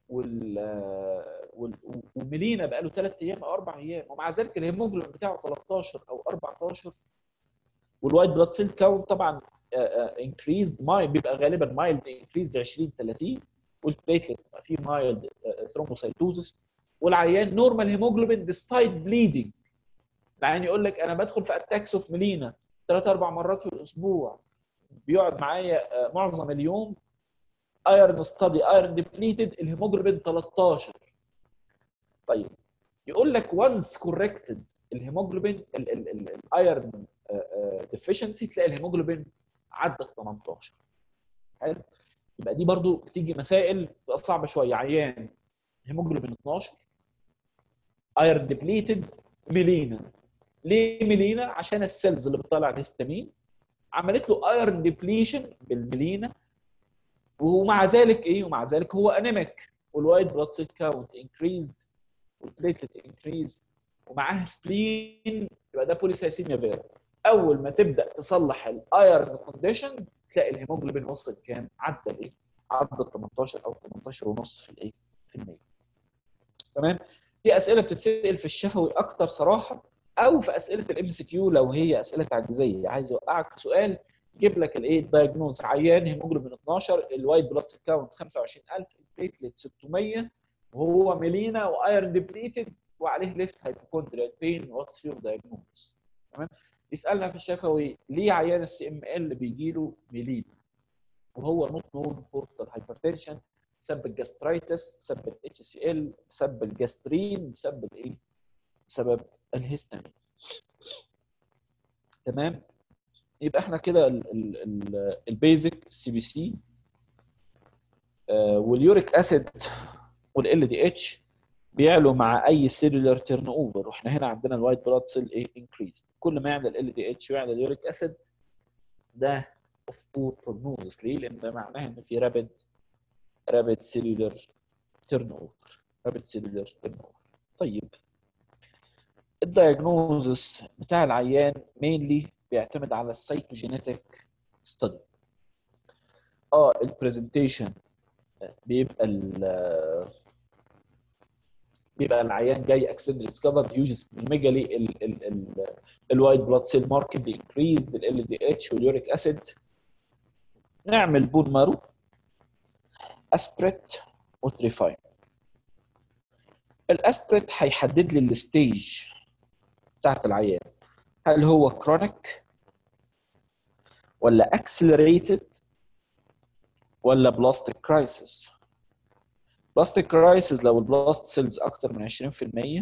وال وال- وميلينا بقى له ثلاث ايام او اربع ايام ومع ذلك الهيموجلوبين بتاعه 13 او 14 والوايت بلاد سيل كاونت طبعا انكريزد مايل بيبقى غالبا مايلد انكريزد 20 30 والبليتلت في مايلد ثرومبوسايتوزس والعيان نورمال هيموجلوبين ديسبايت بليدنج العيان يقول لك انا بدخل في اتاكس اوف ميلينا ثلاث اربع مرات في الاسبوع بيقعد معايا آه، معظم اليوم ايرن ستادي ايرن ديبليتد الهيموجلوبين 13 طيب يقول لك وانس كوركتد الهيموجلوبين الايرن ديفيشنسي تلاقي الهيموجلوبين عدى ال 18 حلو يبقى دي برضو بتيجي مسائل بتبقى صعبه شويه عيان هيموجلوبين 12 ايرن ديبليتد ميلينا ليه ميلينا عشان السيلز اللي بتطلع الهستامين عملت له ايرن ديبليشن بالميلينا ومع ذلك ايه ومع ذلك هو انيميك والوايت بلاد سيل كاونت انكريزد والبليتلت انكريز ومعاها سبلين يبقى ده بوليسايسيميا فيرا اول ما تبدا تصلح الايرن كونديشن تلاقي الهيموجلوبين وصل كام؟ عدى الايه؟ عدى ال 18 او 18 ونص في الايه؟ في المية. تمام؟ دي اسئله بتتسال في الشفوي اكتر صراحه او في اسئله الام سي كيو لو هي اسئله تعجيزيه عايز يوقعك في سؤال يجيب لك الايه الدايجنوز عيان هيموجلوبين 12 الوايت بلاد سيل كاونت 25000 البليتلت 600 وهو ميلينا وايرن ديبليتد وعليه ليفت هايبوكوندريال بين واتس يور دايجنوز تمام يسالنا في الشفوي ليه عيان السي ام ال بيجي له ميلينا وهو نوت نون بورتال هايبرتنشن بسبب الجاسترايتس بسبب الاتش سي ال بسبب الجاسترين بسبب الايه؟ بسبب الهيستامين تمام يبقى احنا كده البيزك سي بي سي واليوريك اسيد والال دي اتش بيعلوا مع اي سيلولار تيرن اوفر واحنا هنا عندنا الوايت بلاد سيل ايه انكريز كل ما يعلى ال دي اتش ويعلى اليوريك اسيد ده اوف بور بروجنوزس ليه؟ لان ده معناه ان في رابد رابد سيلولار تيرن اوفر رابد سيلولار تيرن اوفر طيب الدايجنوزس بتاع العيان مينلي بيعتمد على السايتوجينيتك ستدي اه البرزنتيشن بيبقى ال بيبقى العيان جاي اكسيد ديسكفرد يوجز ميجالي الوايت بلاد سيل ماركت انكريز ال دي اتش واليوريك اسيد نعمل بون مارو اسبريت وتريفاين الاسبريت هيحدد لي الستيج بتاعت العيان هل هو كرونيك ولا اكسلريتد ولا بلاستيك كرايسيس بلاستيك كرايسيس لو البلاست سيلز اكتر من 20%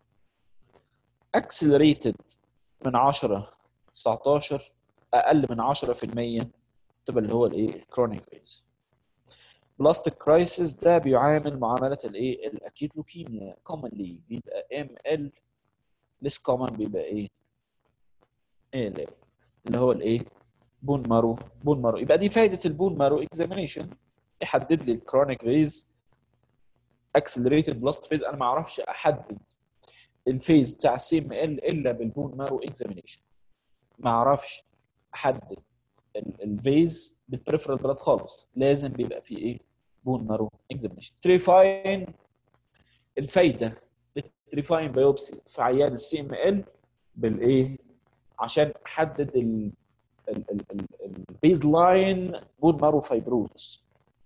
اكسلريتد من 10 19 اقل من 10% تبقى اللي هو الايه الكرونيك فيز بلاستيك كرايسيس ده بيعامل معامله الايه الاكيوت لوكيميا كومنلي بيبقى ام ال ليس كومن بيبقى ايه ايه اللي, اللي هو الايه بون مارو بون مارو يبقى دي فايده البون مارو اكزامينيشن يحدد لي الكرونيك فيز اكسلريتد بلاست فيز انا ما اعرفش احدد الفيز بتاع السي ام ال الا بالبون مارو اكزامينيشن ما اعرفش احدد الفيز بالبريفرال بلاد خالص لازم بيبقى فيه ايه بون مارو اكزامينيشن تريفاين الفايده للتريفاين بايوبسي في عيان السي ام ال بالايه عشان احدد ال البيز لاين بون مارو فايبروز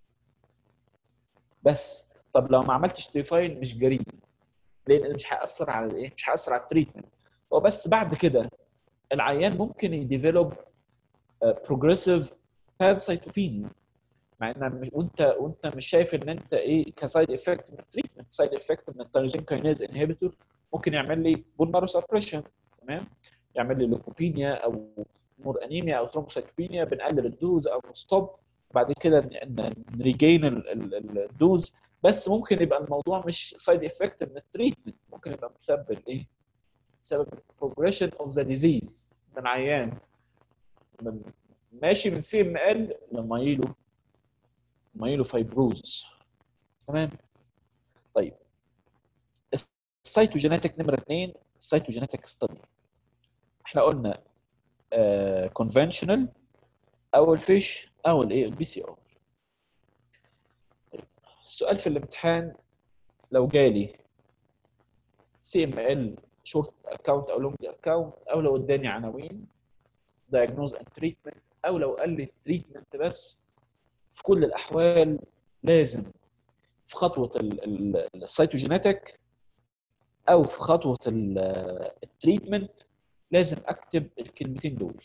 بس طب لو ما عملتش تريفاين مش جريمه لان مش هياثر على الايه مش هياثر على التريتمنت هو بس بعد كده العيان ممكن يديفلوب بروجريسيف بانسايتوبينيا مع ان مش وانت وانت مش شايف ان انت ايه كسايد افكت من التريتمنت سايد افكت من التايروزين كايناز انهبيتور ممكن يعمل لي بون مارو سبريشن تمام يعمل لي لوكوبينيا او مور انيميا او ثرومبوسايتوبينيا بنقلل الدوز او ستوب بعد كده نريجين الدوز بس ممكن يبقى الموضوع مش سايد افكت من التريتمنت ممكن يبقى بسبب الايه؟ بسبب البروجريشن اوف ذا ديزيز من عيان من ماشي من سي ام ال لما يجيله لما يجيله فايبروز تمام طيب السيتوجينيتك نمره اثنين السيتوجينيتك ستادي احنا قلنا كونفنشنال او الفيش او الايه البي سي ار السؤال في الامتحان لو جالي سي ام ال شورت اكونت او لونج اكونت او لو اداني عناوين diagnose and treatment او لو قال لي تريتمنت بس في كل الاحوال لازم في خطوه السيتوجينيتك او في خطوه التريتمنت لازم اكتب الكلمتين دول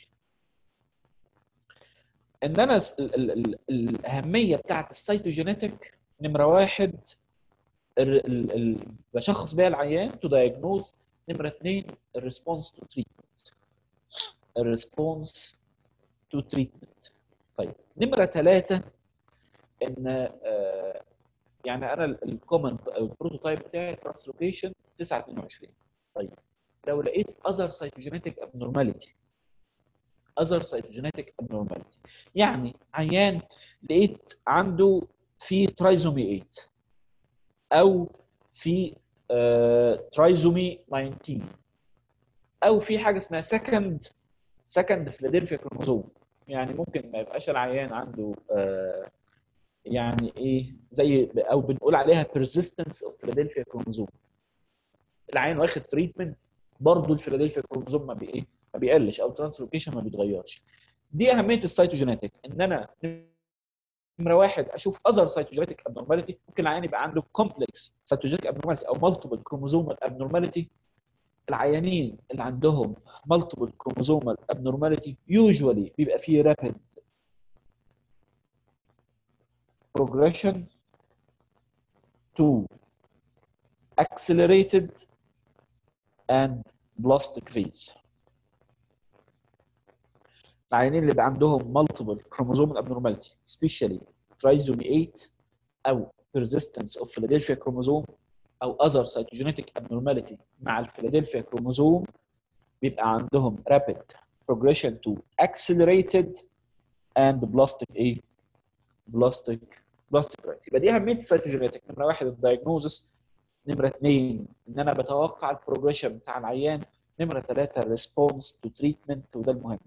ان انا ال ال ال الاهميه بتاعت السيتوجينيتك نمره واحد ال ال ال بشخص بيها العيان تو دايجنوز نمره اثنين الريسبونس تو تريتمنت الريسبونس تو تريتمنت طيب نمره ثلاثه ان آه يعني انا الكومنت او البروتوتايب بتاعي ترانسلوكيشن 922 طيب لو لقيت اذر سيتوجينيتك ابنورماليتي اذر سيتوجينيتك ابنورماليتي يعني عيان لقيت عنده في ترايزومي 8 او في ترايزومي 19 او في حاجه اسمها سكند سكند فيلادلفيا كروموزوم يعني ممكن ما يبقاش العيان عنده آه يعني ايه زي او بنقول عليها persistence of Philadelphia chromosome العيان واخد تريتمنت برضه الفيلادلفيا كروموزوم ما بي ايه ما بيقلش او ترانسلوكيشن ما بيتغيرش دي اهميه السيتوجينيتك ان انا نمره واحد اشوف اذر سيتوجينيتك ابنورماليتي ممكن العيان يبقى عنده كومبلكس سيتوجينيتك ابنورماليتي او مالتيبل كروموزومال ابنورماليتي العيانين اللي عندهم مالتيبل كروموزومال ابنورماليتي يوجوالي بيبقى فيه رابيد progression to accelerated and blastic phase العيانين اللي بقى عندهم multiple chromosomal abnormality especially trisomy 8 او persistence of Philadelphia chromosome او other cytogenetic abnormality مع الفيلادلفيا كروموزوم بيبقى عندهم rapid progression to accelerated and blastic ايه بلاستيك بلاستيك رايت يبقى دي اهميه السيتوجينيتك نمره واحد الدايجنوزس نمره اثنين ان انا بتوقع البروجريشن بتاع العيان نمره ثلاثه الريسبونس تو تريتمنت وده المهم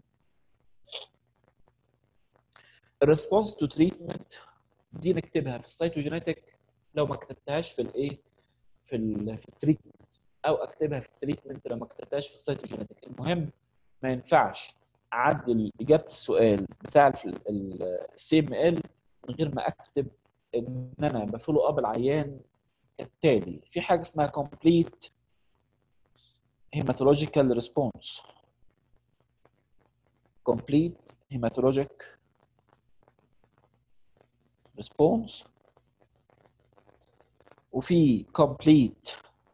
الريسبونس تو تريتمنت دي نكتبها في السيتوجينيتك لو ما كتبتهاش في الايه في ال في التريتمنت او اكتبها في التريتمنت لو ما كتبتهاش في السيتوجينيتك المهم ما ينفعش اعدل اجابه السؤال بتاع السي ام ال من غير ما اكتب ان انا بفولو اب العيان كالتالي في حاجه اسمها complete hematological response complete hematologic response وفي complete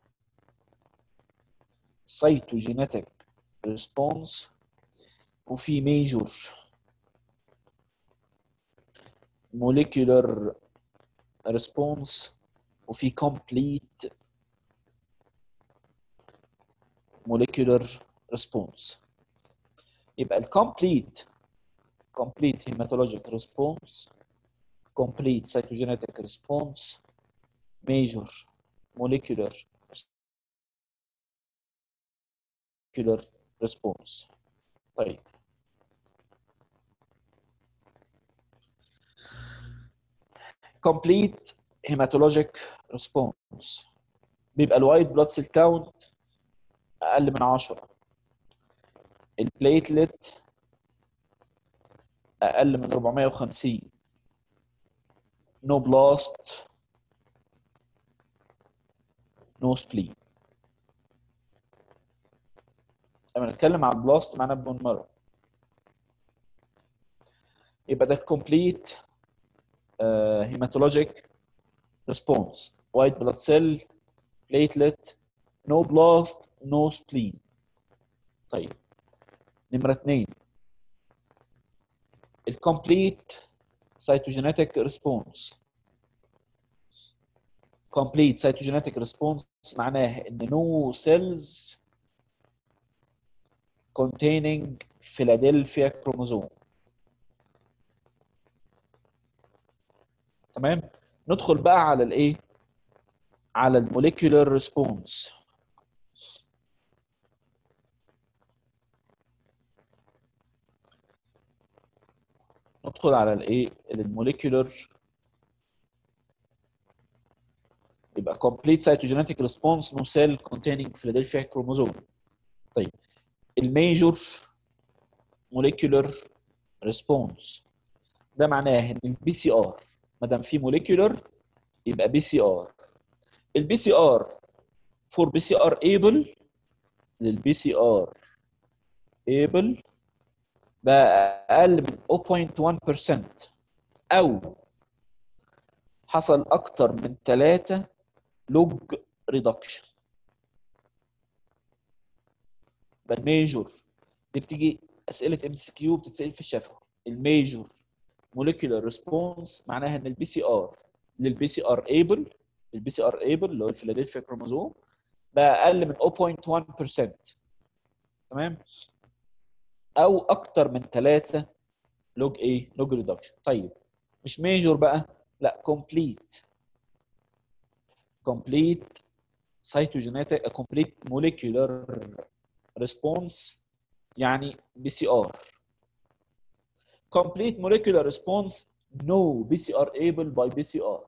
cytogenetic response وفي major molecular response وفي complete molecular response يبقى ال complete complete hematologic response complete cytogenetic response major molecular molecular response طيب complete hematologic response بيبقى الوايت بلاد سيل كاونت اقل من 10 البليتلت اقل من 450 نو بلاست نو سبلين لما نتكلم عن بلاست معناه بون مارو يبقى ده complete uh, hematologic response white blood cell platelet no blast no spleen طيب نمرة اثنين الكومبليت cytogenetic response complete cytogenetic response معناه ان no cells containing Philadelphia chromosome تمام ندخل بقى على الايه على الموليكيولر ريسبونس ندخل على الايه الموليكيولر يبقى complete cytogenetic response no cell containing Philadelphia chromosome طيب الميجور molecular response ده معناه ان البي سي ار ما دام في molecular يبقى بي سي ار البي سي ار فور بي سي ار ايبل للبي سي ار ايبل بقى اقل من 0.1% او حصل اكتر من 3 لوج ريدكشن الميجور دي بتيجي اسئله ام سي كيو بتتسال في الشفوي الميجور موليكيولار ريسبونس معناها ان البي سي ار للبي سي ار ايبل البي سي ار ايبل اللي هو الفيلادلفيا كروموزوم بقى اقل من 0.1% تمام او اكتر من 3 لوج ايه لوج ريدكشن طيب مش ميجور بقى لا كومبليت كومبليت cytogenetic complete molecular response يعني بي سي ار complete molecular response no BCR able by BCR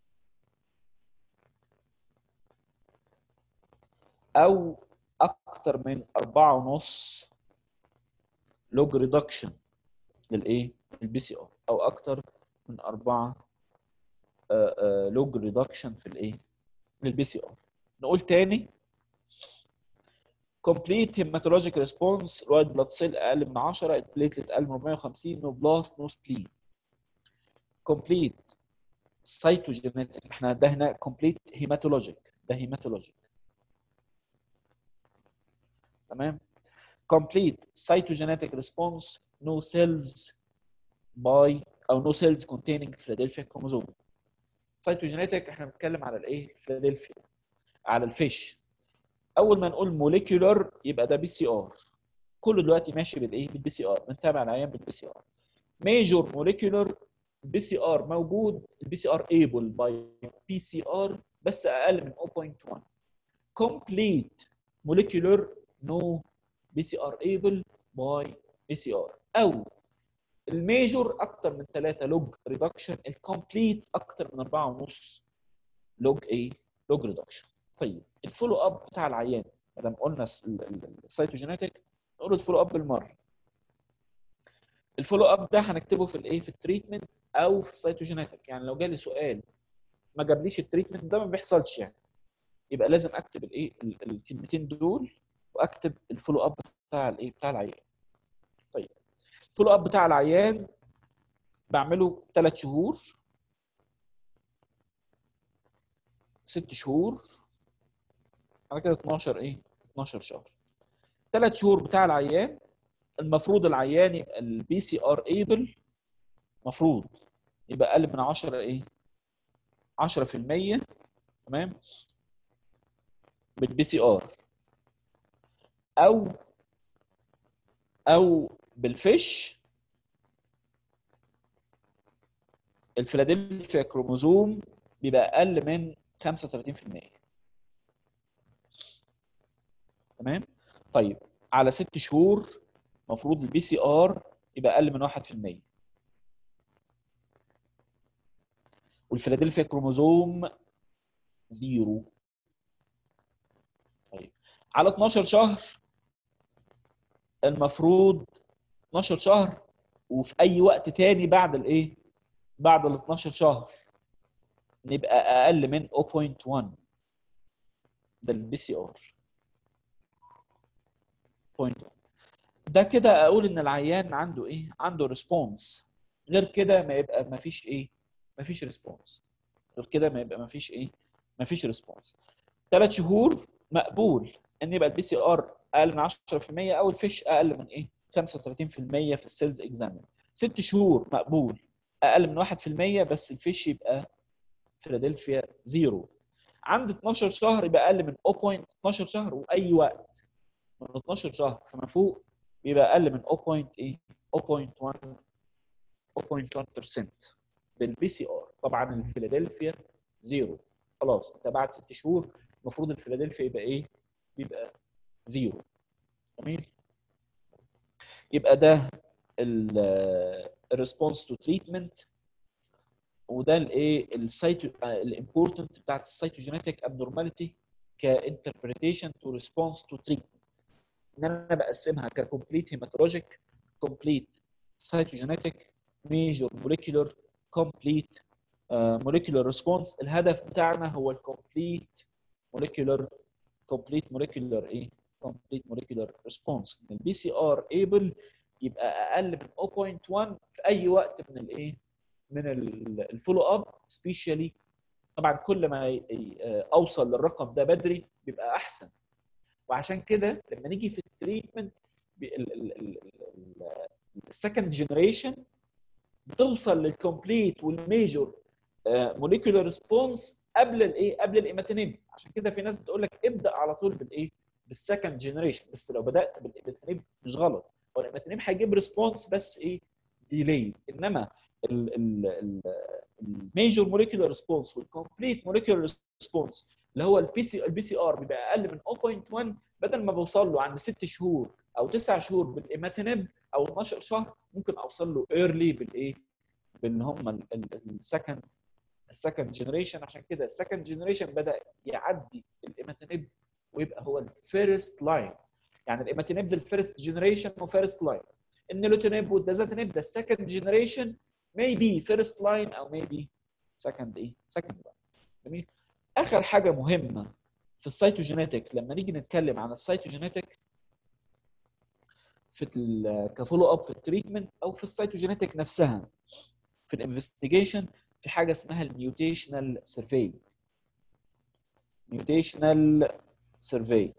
او اكتر من أربعة ونص لوج ريدكشن للايه البي سي ار او اكتر من أربعة لوج ريدكشن في الايه للبي سي ار نقول تاني complete hematologic response white blood cell اقل من 10 platelet اقل من 450 no blast no spleen complete cytogenetic احنا ده هنا complete hematologic ده hematologic تمام complete cytogenetic response no cells by او no cells containing Philadelphia chromosome cytogenetic احنا بنتكلم على الايه فيلادلفيا على الفيش اول ما نقول موليكيولر يبقى ده بي سي ار كله دلوقتي ماشي بالايه بالبي سي ار بنتابع العيان بالبي سي ار ميجور موليكيولر بي سي ار موجود البي سي ار ايبل باي بي سي ار بس اقل من 0.1 كومبليت موليكيولر نو بي سي ار ايبل باي بي سي ار او الميجور اكتر من 3 لوج ريدكشن الكومبليت اكتر من 4.5 لوج ايه لوج ريدكشن طيب الفولو اب بتاع العيان ما دام قلنا السيتوجينيتك نقول الفولو اب بالمره الفولو اب ده هنكتبه في الايه في التريتمنت او في السيتوجينيتك يعني لو جالي سؤال ما جابليش التريتمنت ده ما بيحصلش يعني يبقى لازم اكتب الايه الكلمتين دول واكتب الفولو اب بتاع الايه بتاع العيان طيب الفولو اب بتاع العيان بعمله ثلاث شهور ست شهور على كده 12 ايه 12 شهر ثلاث شهور بتاع العيان المفروض العيان يبقى البي سي ار ايبل مفروض يبقى اقل من 10 ايه 10% تمام بالبي سي ار او او بالفيش الفيلادلفيا كروموزوم بيبقى اقل من 35% تمام طيب على ست شهور المفروض البي سي ار يبقى اقل من 1% والفيلادلفيا كروموزوم زيرو طيب على 12 شهر المفروض 12 شهر وفي اي وقت تاني بعد الايه بعد ال 12 شهر نبقى اقل من 0.1 ده البي سي ار 0.1 ده كده اقول ان العيان عنده ايه عنده ريسبونس غير كده ما يبقى ما فيش ايه ما فيش ريسبونس غير كده ما يبقى ما فيش ايه ما فيش ريسبونس ثلاث شهور مقبول ان يبقى البي سي ار اقل من 10% او الفيش اقل من ايه 35% في السيلز اكزامين ست شهور مقبول اقل من 1% بس الفيش يبقى فيلادلفيا زيرو عند 12 شهر يبقى اقل من 0.12 شهر واي وقت من 12 شهر فما فوق بيبقى اقل من 0. ايه 0.1 0.1% بالبي سي ار طبعا الفيلادلفيا زيرو خلاص انت بعد ست شهور المفروض الفيلادلفيا يبقى ايه يبقى زيرو جميل يبقى ده الريسبونس تو تريتمنت وده الايه السايتو الامبورتنت بتاعت السايتوجينيتك ابنورماليتي كانتربريتيشن تو ريسبونس تو تريتمنت ان انا بقسمها ككومبليت هيماتولوجيك كومبليت سايتوجينيتك ميجور موليكيولر كومبليت موليكيولر ريسبونس الهدف بتاعنا هو الكومبليت موليكيولر كومبليت موليكيولر ايه كومبليت موليكيولر ريسبونس البي سي ار ايبل يبقى اقل من 0.1 في اي وقت من الايه من الفولو اب سبيشالي طبعا كل ما ي- ي- اوصل للرقم ده بدري بيبقى احسن وعشان كده لما نيجي في التريتمنت السكند جنريشن بتوصل للكومبليت والميجور موليكيولار ريسبونس قبل الايه قبل الايماتينيب عشان كده في ناس بتقول لك ابدا على طول بالايه بالسكند جنريشن بس لو بدات بالايماتينيب مش غلط هو الايماتينيب هيجيب ريسبونس بس ايه ديلي انما الميجور موليكيولار ريسبونس والكومبليت موليكيولار ريسبونس اللي هو البي سي البي سي ار بيبقى اقل من 0.1 بدل ما بوصل له عند 6 شهور او 9 شهور بالايماتينيب او 12 شهر ممكن اوصل له ايرلي بالايه؟ بان هم السكند السكند جنريشن عشان كده السكند جنريشن بدا يعدي الايماتينيب ويبقى هو الفيرست لاين يعني الايماتينيب ده الفيرست جنريشن وفيرست لاين النيلوتينيب والدازاتينيب ده السكند جنريشن maybe first line او maybe second ايه second line جميل اخر حاجه مهمه في السيتوجينيتك لما نيجي نتكلم عن السيتوجينيتك في ال- كفولو اب في التريتمنت او في السيتوجينيتك نفسها في الانفستيجيشن في حاجه اسمها الميوتيشنال سيرفي ميوتيشنال سيرفي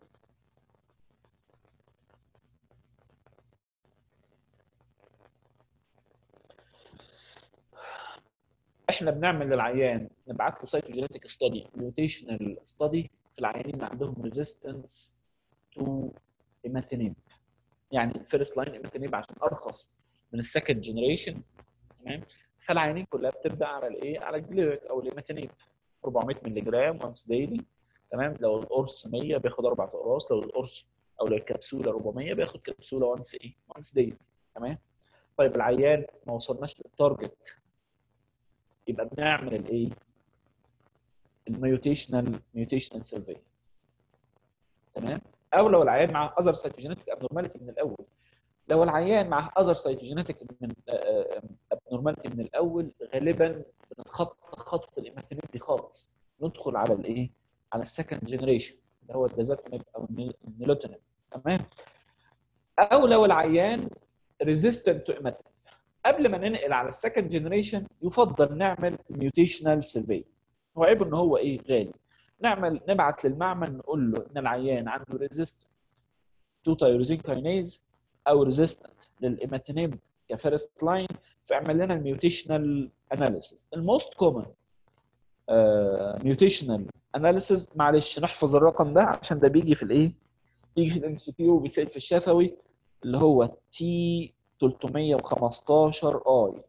احنا بنعمل للعيان نبعت له سايتوجينيتك ستادي ميوتيشنال ستادي في العيانين اللي عندهم ريزيستنس تو ايماتينيب يعني الفيرست لاين ايماتينيب عشان ارخص من السكند جنريشن تمام فالعيانين كلها بتبدا على الايه على الجليريك او الايماتينيب 400 مللي جرام وانس ديلي تمام لو القرص 100 بياخد اربع اقراص لو القرص او لو الكبسوله 400 بياخد كبسوله وانس ايه وانس ديلي تمام طيب العيان ما وصلناش للتارجت يبقى بنعمل الايه الميوتيشنال ميوتيشنال سيرفي تمام او لو العيان مع اذر سايتوجينيتك ابنورماليتي من الاول لو العيان مع اذر سايتوجينيتك من ابنورماليتي من الاول غالبا بنتخطى خطوه الايماتينيب دي خالص ندخل على الايه على السكند جنريشن اللي هو الدازاتينيب او النيلوتينيب تمام او لو العيان ريزيستنت تو ايماتينيب قبل ما ننقل على السكند جنريشن يفضل نعمل ميوتيشنال سيرفي هو عيب ان هو ايه غالي نعمل نبعت للمعمل نقول له ان العيان عنده ريزيست تو تايروزين كاينيز او ريزيستنت للايماتينيب كفيرست لاين فاعمل لنا الميوتيشنال اناليسيس الموست كومن ميوتيشنال اناليسيس معلش نحفظ الرقم ده عشان ده بيجي في الايه بيجي في الام سي كيو وبيتسال في الشفوي اللي هو تي 315 اي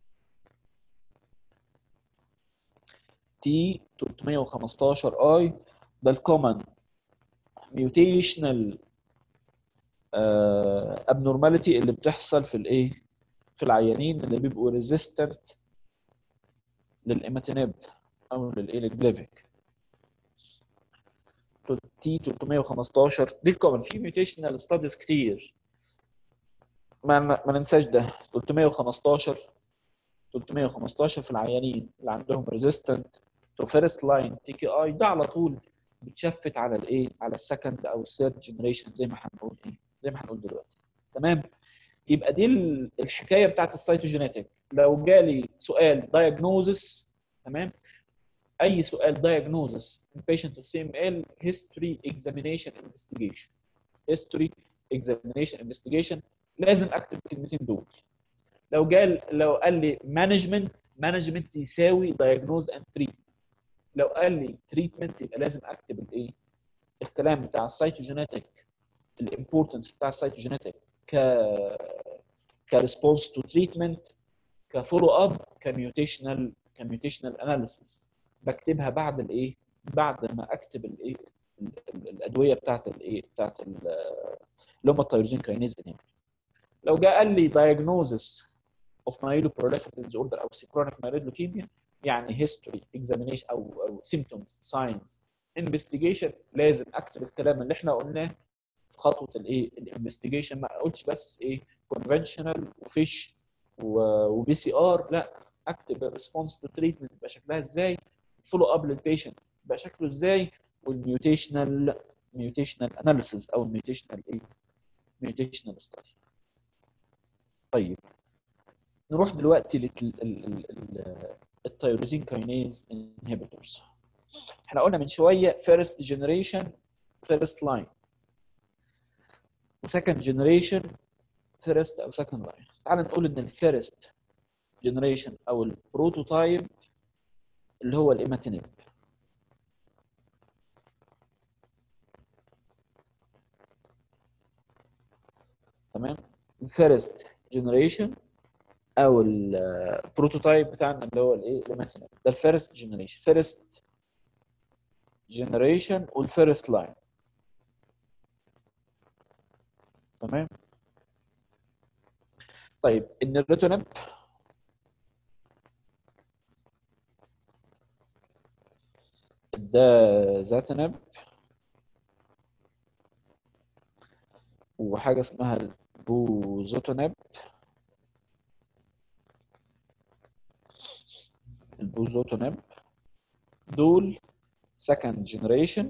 تي 315 اي ده الكومن ميوتيشنال ابنورماليتي اللي بتحصل في الايه في العيانين اللي بيبقوا ريزيستنت للايماتينيب او للايه للجليفيك تي 315 دي الكومن في ميوتيشنال ستاديز كتير ما ما ننساش ده 315 315 في العيانين اللي عندهم ريزيستنت تو فيرست لاين تي كي اي ده على طول بتشفت على الايه على السكند او الثيرد جنريشن زي ما هنقول ايه زي ما هنقول دلوقتي تمام يبقى دي الحكايه بتاعت السيتوجينيتك لو جالي سؤال دايجنوزس تمام اي سؤال دايجنوزس in patient with CML history examination investigation history examination investigation لازم اكتب الكلمتين دول لو قال لو قال لي مانجمنت مانجمنت يساوي دايجنوز اند تريت لو قال لي تريتمنت يبقى لازم اكتب الايه الكلام بتاع السيتوجينيتك الامبورتنس بتاع السيتوجينيتك ك كريسبونس تو تريتمنت كفولو اب كميوتيشنال كميوتيشنال اناليسيس بكتبها بعد الايه بعد ما اكتب الايه الادويه بتاعت الايه بتاعت اللي هم التيروزين كاينيز يعني لو جاء قال لي diagnosis of myeloproliferative disorder او chronic myeloid leukemia يعني هيستوري اكزامينيشن او او سيمتومز ساينز انفستيجيشن لازم اكتب الكلام اللي احنا قلناه في خطوه الايه الانفستيجيشن ما اقولش بس ايه كونفنشنال وفيش وبي سي ار لا اكتب الريسبونس تو تريتمنت يبقى شكلها ازاي فولو اب للبيشنت يبقى شكله ازاي والميوتيشنال ميوتيشنال اناليسيز او الميوتيشنال ايه ميوتيشنال ستادي طيب نروح دلوقتي للتيروزين كاينيز انهبيتورز احنا قلنا من شويه فيرست جنريشن فيرست لاين وسكند جنريشن فيرست او سكند لاين تعال نقول ان الفيرست جنريشن او البروتوتايب اللي هو الايماتينيب تمام الفيرست جنريشن او البروتوتايب بتاعنا اللي هو الايه الايماتينيب ده الفيرست جنريشن فيرست جنريشن والفيرست لاين تمام طيب النيروتونيب ده زاتنب وحاجة اسمها البوزوتونب البوزوتونب دول second generation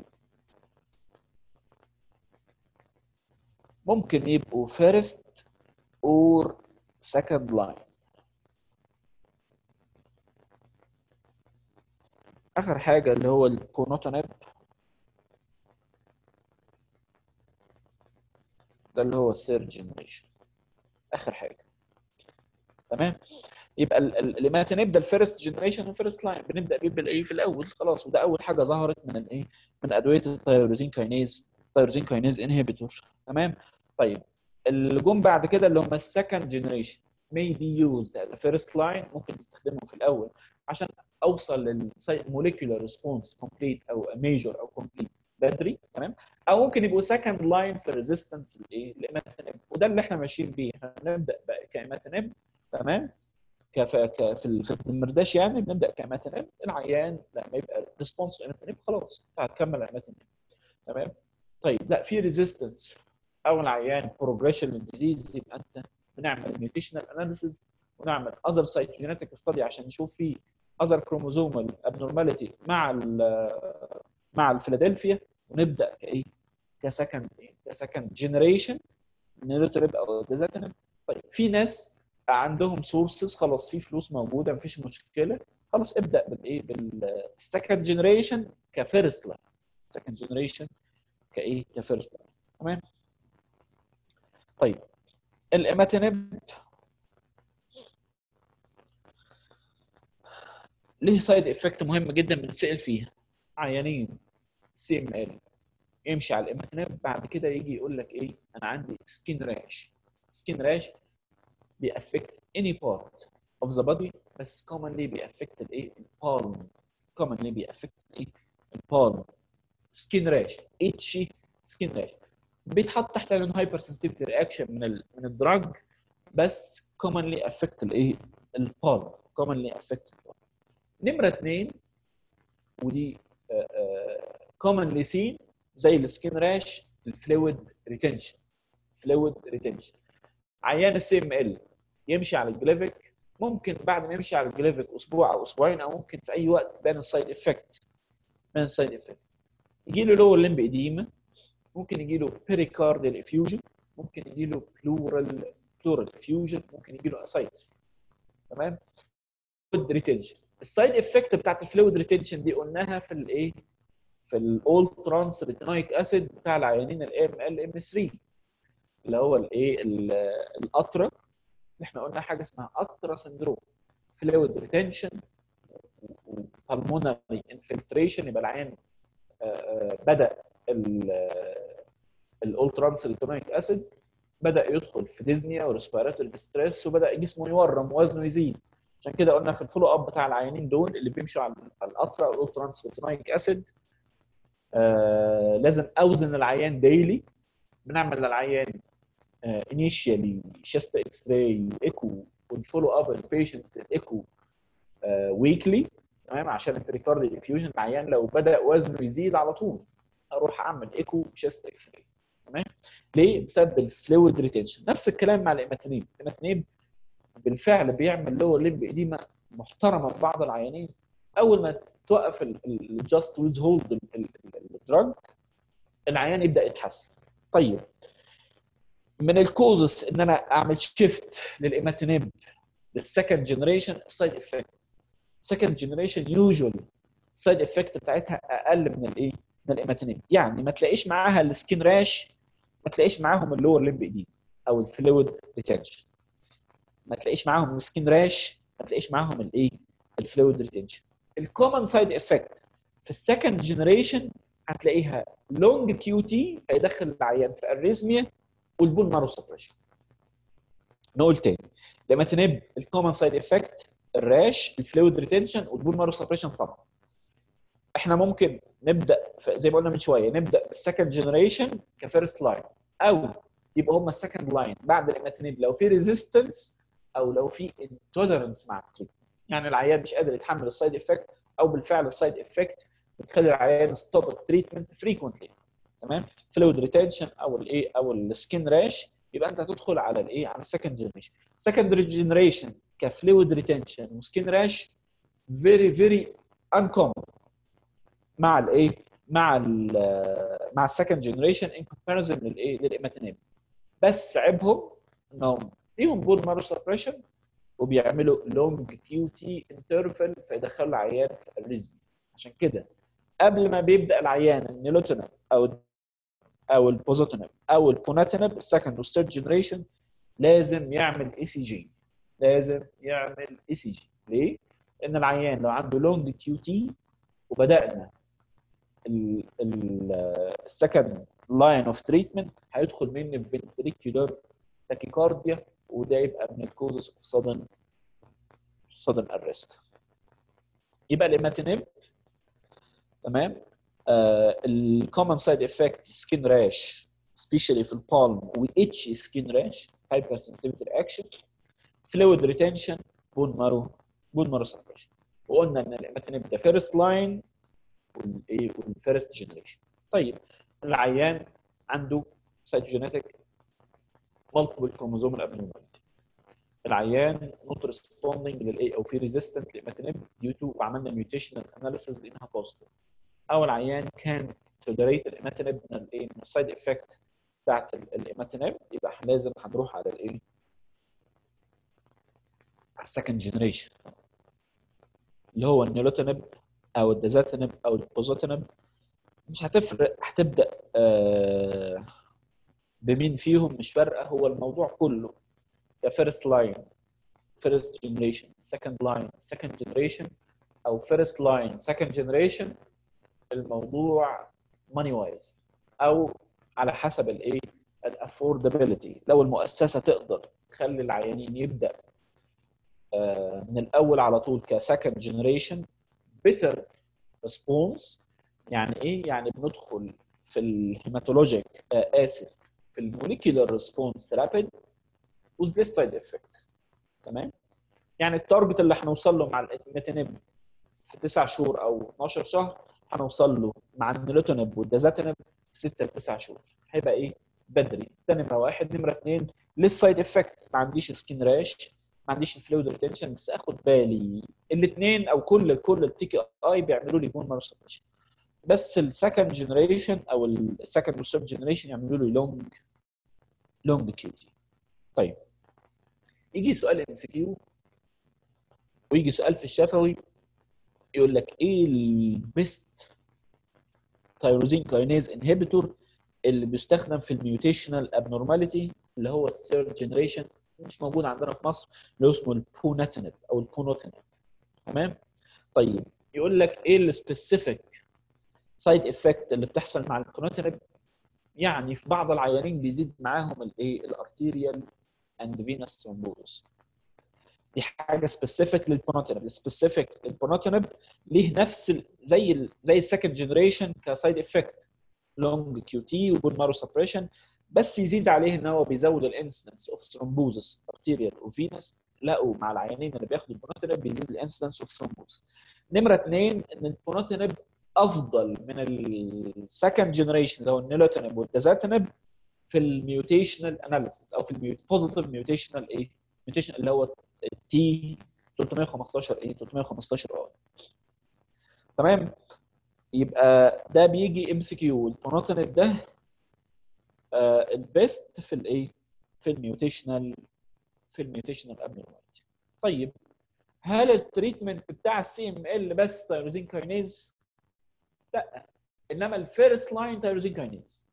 ممكن يبقوا first or second line اخر حاجه اللي هو الكونوتونيب ده اللي هو الثيرد جنريشن اخر حاجه تمام يبقى الاماتينيب ده الفيرست جنريشن والفيرست لاين بنبدا بيه بالايه في الاول خلاص وده اول حاجه ظهرت من الايه من ادويه التيروزين كاينيز تيروزين كاينيز انهبيتور تمام طيب اللي جم بعد كده اللي هم السكند جنريشن may be used as a first line ممكن نستخدمه في الاول عشان اوصل للموليكولار ريسبونس كومبليت او ميجور او كومبليت بدري تمام او ممكن يبقوا سكند لاين في ريزيستنس الايه الاماتينيب وده اللي احنا ماشيين بيه هنبدا بقى كاماتينيب تمام كف... ك... في ال- في المرداش يعني بنبدا كاماتينيب العيان لما يبقى ريسبونس لاماتينيب خلاص هتكمل اماتينيب تمام طيب لا في ريزيستنس او العيان بروجريشن للديزيز يبقى انت بنعمل ميوتيشنال اناليسيز ونعمل اذر سايتوجينيتك ستادي عشان نشوف في اذر كروموزومال ابنورماليتي مع ال مع الفيلادلفيا ونبدا كايه كسكند كسكند جنريشن نيروتريب او ديزاتينب طيب في ناس عندهم سورسز خلاص في فلوس موجوده مفيش مشكله خلاص ابدا بالايه بالسكند جنريشن كفيرست لاين سكند جنريشن كايه كفيرست لاين تمام طيب الاماتينيب ليه سايد افكت مهم جدا بنتسال فيها عيانين سي ام ال يمشي على الاماتينيب بعد كده يجي يقول لك ايه انا عندي سكين راش سكين راش بيأفكت any part of the body بس commonly بيأفكت الايه البالم commonly بيأفكت ايه البالم سكين راش اتشي سكين راش بيتحط تحت عنوان هايبر سنسيتيفيتي رياكشن من ال من الدراج بس commonly affect الايه البالم commonly affect البالم نمره اثنين ودي commonly seen زي السكين راش الفلويد ريتنشن فلويد ريتنشن عيان السي ام ال يمشي على الجليفيك ممكن بعد ما يمشي على الجليفيك اسبوع او اسبوعين او ممكن في اي وقت تبان السايد افكت تبان السايد افكت يجي له لور لمب اديما ممكن يجي له بيريكارديال افيوجن ممكن يجي له بلورال بلورال افيوجن ممكن يجي له اسايتس تمام فلويد ريتنشن السايد افكت بتاعت الفلويد ريتنشن دي قلناها في الايه في الاول ترانس ريتينويك اسيد بتاع العيانين الام ال ام 3 اللي هو الايه القطره اللي احنا قلنا حاجه اسمها قطره سندروم فلويد ريتنشن وبالمونري انفلتريشن يبقى العيان بدا الاولترانس ريتينويك اسيد بدا يدخل في ديزنيا وريسبيراتوري ستريس وبدا جسمه يورم وزنه يزيد عشان كده قلنا في الفولو اب بتاع العيانين دول اللي بيمشوا على القطره الاولترانس ريتينويك اسيد آه لازم اوزن العيان ديلي بنعمل للعيان انيشيالي شيست اكس راي ايكو ونفولو اب البيشنت الايكو ويكلي تمام عشان البريكاردي افيوجن العيان لو بدا وزنه يزيد على طول اروح اعمل ايكو شيست اكس راي تمام ليه؟ بسبب الفلويد ريتنشن نفس الكلام مع الاماتينيب الاماتينيب بالفعل بيعمل لور ليمب اديمه محترمه في بعض العيانين اول ما توقف الجاست ويز هولد الدراج العيان يبدا يتحسن طيب من الكوزس ان انا اعمل شيفت للاماتينيب للسكند جنريشن السايد افكت سكند جنريشن يوجوالي السايد افكت بتاعتها اقل من الايه؟ من الاماتينيب يعني ما تلاقيش معاها السكين راش ما تلاقيش معاهم اللور ليمب ايدين او الفلويد ريتنشن ما تلاقيش معاهم السكين راش ما تلاقيش معاهم الايه؟ الفلويد ريتنشن الكومن سايد افكت في السكند جنريشن هتلاقيها لونج كيو تي هيدخل العيان في اريزميا والبون مارو سبريشن نقول تاني لما تنب الكومن سايد افكت الراش الفلويد ريتنشن والبون مارو سبريشن طبعا احنا ممكن نبدا زي ما قلنا من شويه نبدا بالسكند جنريشن كفيرست لاين او يبقى هم السكند لاين بعد الاماتينيب لو في ريزيستنس او لو في انتولرنس مع التريتمنت يعني العيان مش قادر يتحمل السايد افكت او بالفعل السايد افكت بتخلي العيان ستوب التريتمنت فريكونتلي تمام فلويد ريتنشن او الايه او السكين راش يبقى انت هتدخل على الايه على السكند جنريشن سكند جنريشن كفلويد ريتنشن وسكين راش فيري فيري انكومن مع الايه مع ال مع السكند جنريشن ان كومباريزون للايه للاماتينيب بس عيبهم انهم ليهم بول مارو سبريشن وبيعملوا لونج كيو تي انترفل فيدخلوا العيان في الريزم عشان كده قبل ما بيبدا العيان النيلوتينب او او البوزوتينب او البوناتينب السكند والثيرد جنريشن لازم يعمل اي سي جي لازم يعمل اي سي جي ليه؟ لان العيان لو عنده لونج كيو تي وبدانا السكند لاين اوف تريتمنت هيدخل مني في فنتريكيولار تاكيكارديا وده يبقى من الكوزز اوف سادن سادن ارست يبقى الاماتينيب تمام الكومن سايد افكت سكين راش سبيشالي في البالم واتش سكين راش هايبر سنسيتيفيتي رياكشن فلويد ريتنشن بون مارو بون مارو سبريشن وقلنا ان الاماتينيب ده فيرست لاين والايه والفيرست جنريشن طيب العيان عنده سايتوجينيتك مالتيبل كروموزوم الابنورماليتي العيان نوت ريسبوندنج للاي او في ريزيستنت لاماتينيب ديو تو وعملنا ميوتيشنال اناليسيز لانها بوزيتيف او العيان كان توليريت الاماتينيب من الايه من السايد افكت بتاعت الاماتينيب يبقى لازم هنروح على الايه على السكند جنريشن اللي هو النيلوتينيب او الدازاتينيب او البوزوتينيب مش هتفرق هتبدا آه بمين فيهم مش فارقه هو الموضوع كله كفيرست لاين فيرست جنريشن سكند لاين سكند جنريشن او فيرست لاين سكند جنريشن الموضوع ماني وايز او على حسب الايه الافوردابيلتي لو المؤسسه تقدر تخلي العيانين يبدا آه من الاول على طول كسكند جنريشن بيتر ريسبونس يعني ايه يعني بندخل في الهيماتولوجيك آه اسف في الموليكيولار ريسبونس رابيد وذ ليس سايد افكت تمام يعني التارجت اللي هنوصل له مع الاتميتينيب في 9 شهور او 12 شهر هنوصل له مع النيلوتينيب والدازاتينيب في 6 ل 9 شهور هيبقى ايه بدري ده نمره واحد نمره اثنين ليس سايد افكت ما عنديش سكين راش ما عنديش الفلويد ريتنشن بس اخد بالي الاثنين او كل كل التيكي اي بيعملوا لي بون مارو سبريشن بس السكند جنريشن او السكند والثيرد جنريشن يعملوا لي لونج لونج كيو تي طيب يجي سؤال ام سي كيو ويجي سؤال في الشفوي يقول لك ايه البيست تايروزين كاينيز انهبيتور اللي بيستخدم في الميوتيشنال ابنورماليتي اللي هو الثيرد جنريشن مش موجود عندنا في مصر اللي هو اسمه البوناتينب او البونوتينب تمام طيب يقول لك ايه السبيسيفيك سايد افكت اللي بتحصل مع البونوتينب يعني في بعض العيانين بيزيد معاهم الايه الارتيريال اند فينس ثرومبوز دي حاجه سبيسيفيك للبونوتينب السبيسيفيك البونوتينب ليه نفس ال زي ال زي السكند جنريشن كسايد افكت لونج كيو تي وبون مارو سبريشن بس يزيد عليه ان هو بيزود الانسيدنس اوف ثرومبوزس ارتيريال وفينس لقوا مع العيانين اللي بياخدوا البونوتينب بيزيد الانسيدنس اوف ثرومبوزس نمره اثنين ان البونوتينب افضل من السكند جنريشن اللي هو النيلوتينب والدازاتينب في الميوتيشنال اناليسيس او في البوزيتيف ميوتيشنال ايه ميوتيشن اللي هو التي 315 ايه 315 ار تمام يبقى ده بيجي ام سي كيو البونوتينب ده آه البيست في الايه في الميوتيشنال في الميوتيشنال ابنورماليتي طيب هل التريتمنت بتاع السي ام ال بس تايروزين كاينيز لا انما الفيرست لاين تايروزين كاينيز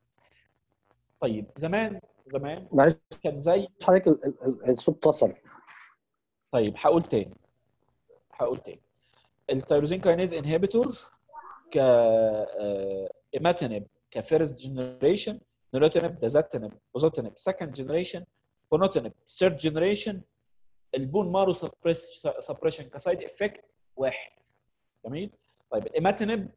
طيب زمان زمان معلش كان زي حضرتك ال- ال- ال- الصوت اتصل طيب هقول تاني هقول تاني التيروزين كاينيز انهبيتور ك ايماتينب كفيرست جنريشن نيروتينب دازاتينب اوزوتينب سكند جنريشن بونوتينب ثيرد جنريشن البون مارو سبريشن كسايد افكت واحد جميل طيب الايماتينب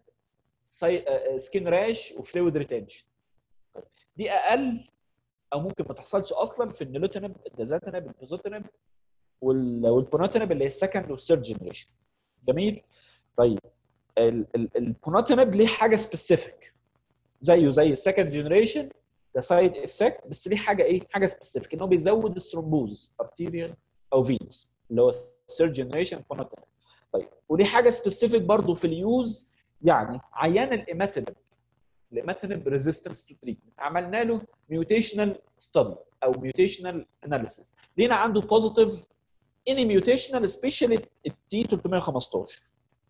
سكين راش وفلويد ريتنشن دي اقل او ممكن ما تحصلش اصلا في النيلوتينب الدازاتينب البوزوتينب وال- والبونوتينب اللي هي السكند والثيرد جنريشن جميل طيب ال- ال- البونوتينب ليه حاجه سبيسيفيك زيه زي السكند جنريشن ده سايد افكت بس ليه حاجه ايه حاجه سبيسيفيك ان هو بيزود الثرومبوز ارتيريال او فينس اللي هو الثيرد جنريشن بونوتينب طيب وليه حاجه سبيسيفيك برضه في اليوز يعني عيان الاماتينب الاماتينب ريزيستنس تو تريتمنت عملنا له ميوتيشنال ستادي او ميوتيشنال اناليسيس لقينا عنده بوزيتيف اني ميوتيشنال سبيشالي التي 315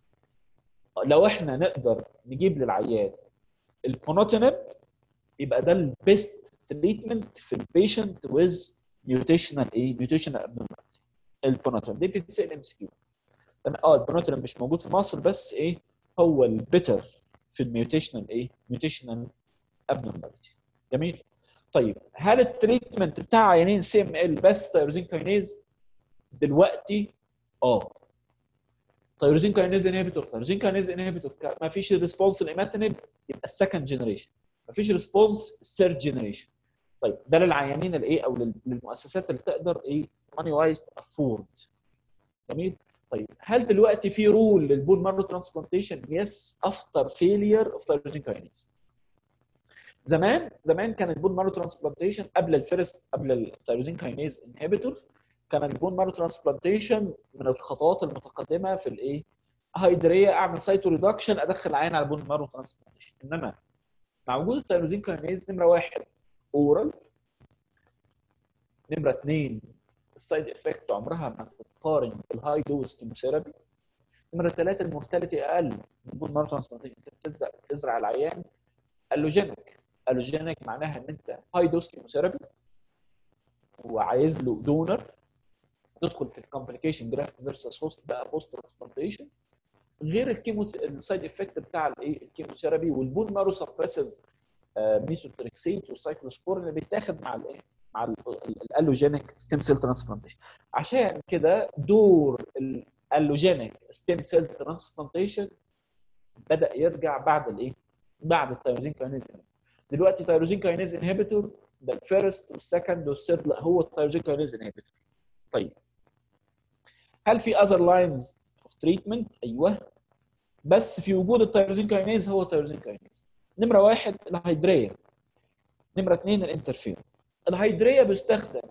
لو احنا نقدر نجيب للعيان البونوتينب يبقى ده البيست تريتمنت في البيشنت ويز ميوتيشنال ايه ميوتيشنال ابنورماليتي البونوتينب دي بتتسال ام سي كيو تمام اه البونوتينب مش موجود في مصر بس ايه هو البيتر في الميوتيشنال ايه ميوتيشنال ابنورماليتي جميل طيب هل التريتمنت بتاع عيانين سي ام ال بس تيروزين كاينيز دلوقتي اه تيروزين كاينيز انهبيتور تيروزين كاينيز انهبيتور ما فيش ريسبونس للاماتينب يبقى السكند جنريشن ما فيش ريسبونس الثيرد جنريشن طيب ده للعيانين الايه او لل- للمؤسسات اللي تقدر ايه ماني وايز افورد جميل طيب هل دلوقتي في رول للبون مارو ترانسبلانتيشن يس افتر فيلير اوف تيروزين كاينيز زمان زمان كان البون مارو ترانسبلانتيشن قبل الفيرست قبل التيروزين كاينيز انهبيتور كان البون مارو ترانسبلانتيشن من الخطوات المتقدمه في الايه هيدريه اعمل سايتو ريدكشن ادخل عين على البون مارو ترانسبلانتيشن انما مع وجود التيروزين كاينيز نمره واحد اورال نمره اثنين السايد افكت عمرها ما تتقارن بالهاي دوز كيموثيرابي نمره ثلاثه المورتاليتي اقل من البون مارو ترانسبلانتيشن انت بتزرع بتزرع العيان الوجينيك الوجينيك معناها ان انت هاي دوز كيموثيرابي وعايز له دونر تدخل في الكومبليكيشن جرافت فيرسس هوست بقى بوست ترانسبلانتيشن غير الكيمو السايد افكت بتاع الايه الكيموثيرابي والبون مارو سبريسيف ميثوتريكسيت والسايكلوسبور اللي بيتاخد مع الايه مع الالوجينيك ستيم سيل ترانسبلانتيشن عشان كده دور الالوجينيك ستيم سيل ترانسبلانتيشن بدا يرجع بعد الايه بعد التيروزين كاينيز دلوقتي تيروزين كاينيز انهبيتور ده الفيرست والسكند والثيرد لا هو التيروزين كاينيز انهبيتور طيب هل في اذر لاينز اوف تريتمنت ايوه بس في وجود التيروزين كاينيز هو التيروزين كاينيز نمره واحد الهيدريا نمره اثنين الانترفيرون الهيدريا بيستخدم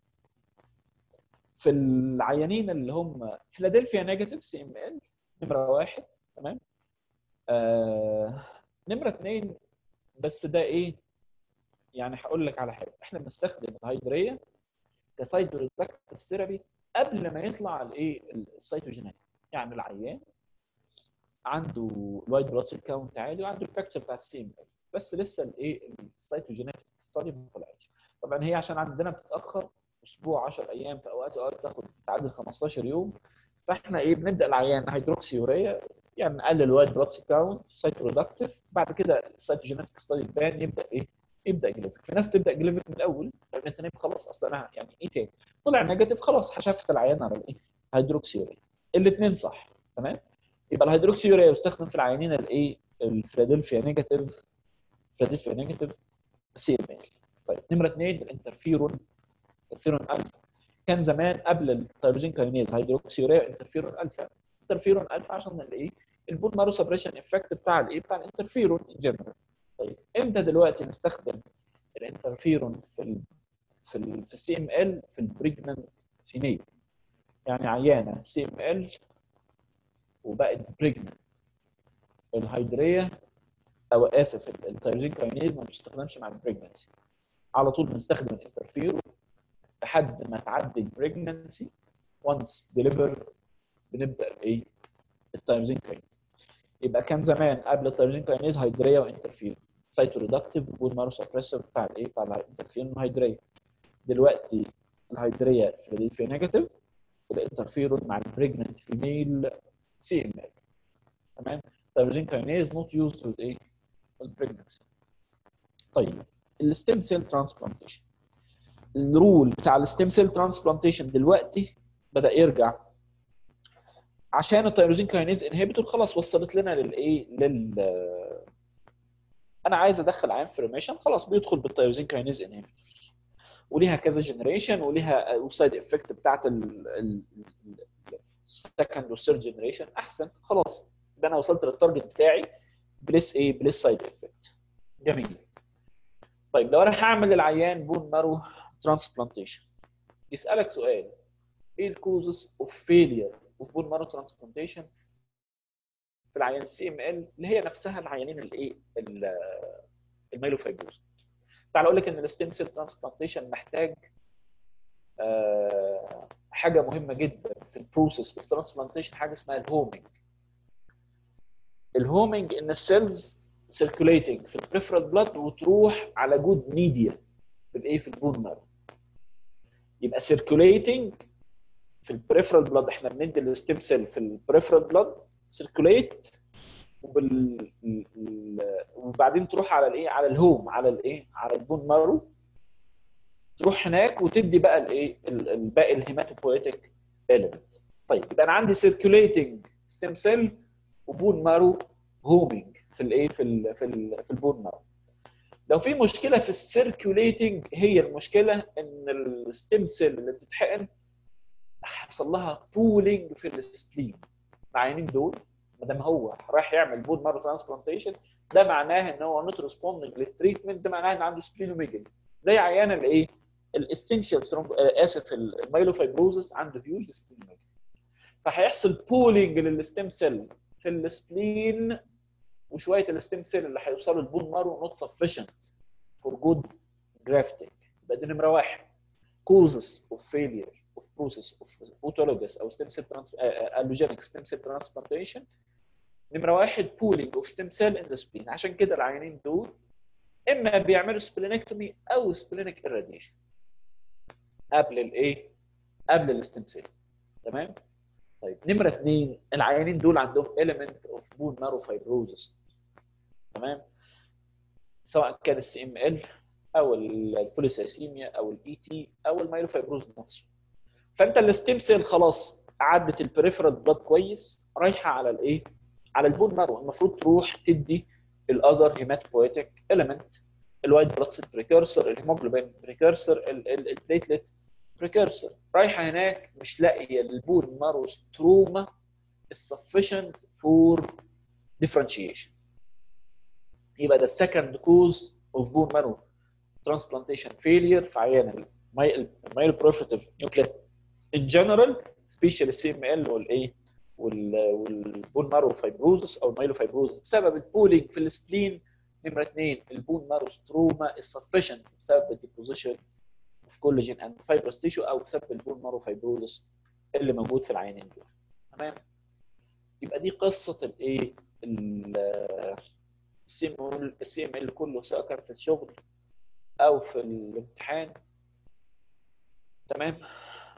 في العيانين اللي هم فيلادلفيا نيجاتيف سي ام ال نمره واحد تمام آه نمره اثنين بس ده ايه يعني هقول لك على حاجه احنا بنستخدم الهيدريا كسايد ريدكتيف ثيرابي قبل ما يطلع الايه السيتوجينات يعني العيان عنده الوايت بلاد سيل كاونت عالي وعنده الباكتشر بتاعت السي ام ال بس لسه الايه السيتوجينات ستادي ما طلعتش طبعا هي عشان عندنا بتتاخر اسبوع 10 ايام في اوقات اوقات بتاخد تعدي 15 يوم فاحنا ايه بنبدا العيان هيدروكسي يوريا يعني نقلل الوايت بلاد سيل كاونت سايت برودكتيف بعد كده السيتوجينيتك ستادي تبان يبدا ايه يبدا جليفك في ناس تبدا جليفك من الاول لان انت نايم خلاص اصلا انا يعني ايه تاني طلع نيجاتيف خلاص هشفت العيان على الايه هيدروكسي يوريا الاثنين صح تمام يبقى الهيدروكسي يوريا يستخدم في العيانين الايه الفيلادلفيا نيجاتيف فيلادلفيا نيجاتيف سي ام ال طيب نمره اثنين الانترفيرون انترفيرون الفا كان زمان قبل التيروزين كاينيز هيدروكسي يوريا انترفيرون الفا انترفيرون الفا عشان الايه البون مارو سبريشن افكت بتاع الايه بتاع الانترفيرون ان جنرال طيب امتى دلوقتي نستخدم الانترفيرون في ال في ال في السي ام ال في البريجننت فيميل يعني عيانه سي ام ال وبقت بريجننت الهيدريه او اسف التيروزين كاينيز ما بيستخدمش مع البريجننسي على طول بنستخدم الانترفيرون لحد ما تعدي البريجننسي وانس ديليفر بنبدا الايه التيروزين كاينيز يبقى كان زمان قبل التيروزين كاينيز هيدريه وانترفيرون سايتو ريدكتيف بول مارو سبريسور بتاع الايه بتاع الانترفيرون والهيدريه دلوقتي الهيدريه فيلادلفيا نيجاتيف الانترفيرون مع البريجننت فيميل سي ام ال تمام تيروزين كاينيز نوت يوزد وذ ايه البريجننسي طيب الستيم سيل ترانسبلانتيشن الرول بتاع الستيم سيل ترانسبلانتيشن دلوقتي بدا يرجع عشان التيروزين كاينيز انهبيتور خلاص وصلت لنا للايه لل انا عايز ادخل عين فورميشن خلاص بيدخل بالتيروزين كاينيز انهبيتور وليها كذا جنريشن وليها والسايد افكت بتاعت السكند والثيرد جنريشن احسن خلاص يبقى انا وصلت للتارجت بتاعي بليس ايه بليس سايد افكت جميل طيب لو انا هعمل للعيان بون مارو ترانسبلانتيشن يسالك سؤال ايه الكوزز اوف فيلير اوف بون مارو ترانسبلانتيشن في العيان السي ام ال اللي هي نفسها العيانين الايه الميلوفايبروز تعال اقول لك ان الستيم سيل ترانسبلانتيشن محتاج آه حاجه مهمه جدا في البروسيس اوف ترانسبلانتيشن حاجه اسمها الهومينج الهومينج ان السيلز سيركوليتنج في البريفرال بلاد وتروح على جود ميديا في الايه في البون مارو يبقى سيركوليتنج في البريفرال بلاد احنا بندي الستيم سيل في البريفرال بلاد سيركوليت وبال... وبعدين تروح على الايه على الهوم على الايه على البون مارو تروح هناك وتدي بقى الايه الباقي الهيماتوبويتيك اليمنت طيب يبقى انا عندي سيركوليتنج ستيم سيل وبون مارو هومينج في الايه في ال في ال في البون مارو لو في مشكله في السيركوليتنج هي المشكله ان الستيم سيل اللي بتتحقن حصل لها بولينج في السبلين العيانين دول ما دام هو رايح يعمل بون مارو ترانسبلانتيشن ده معناه ان هو نوت ريسبوندنج للتريتمنت ده معناه ان عنده سبلينوميجالي زي عيان الايه الاستنشال اسف الميلوفايبروزس عنده هيوج سبلينوميجالي فهيحصل بولينج للستيم سيل في السبلين وشويه الستيم سيل اللي هيوصلوا البون مارو نوت سفيشنت فور جود جرافتنج يبقى دي نمره واحد كوزز اوف فيلير of process of autologous او stem cell trans uh, allogenic stem cell transplantation نمره واحد pooling of stem cell in the spleen عشان كده العيانين دول اما بيعملوا سبلينكتومي او سبلينك irradiation قبل الايه؟ قبل الستيم سيل تمام؟ طيب نمره اثنين العيانين دول عندهم element of bone marrow fibrosis تمام؟ سواء كان السي ام ال او البوليسايسيميا او الاي تي او المايلوفايبروز نفسه فانت الستيم سيل خلاص عدت البريفرال بلاد كويس رايحه على الايه؟ على البون مارو المفروض تروح تدي الاذر هيماتوبويتيك اليمنت الوايت بلاد سيل بريكورسور الهيموجلوبين بريكورسور البليتلت بريكورسور رايحه هناك مش لاقيه البون مارو ستروما sufficient for differentiation يبقى ده السكند كوز اوف بون مارو ترانسبلانتيشن فيلير في عيان المايل بروفيتيف نيوكليس ان جنرال سبيشال السي ام ال والايه والبون مارو فايبروزس او المايلوفايبروزس بسبب البولينج في السبلين نمره اثنين البون مارو ستروما insufficient بسبب الديبوزيشن اوف كولاجين اند فايبرس تيشو او بسبب البون مارو فايبروزس اللي موجود في العينين دول تمام يبقى دي قصه الايه السي ام السي ام ال كله سواء كان في الشغل او في الامتحان تمام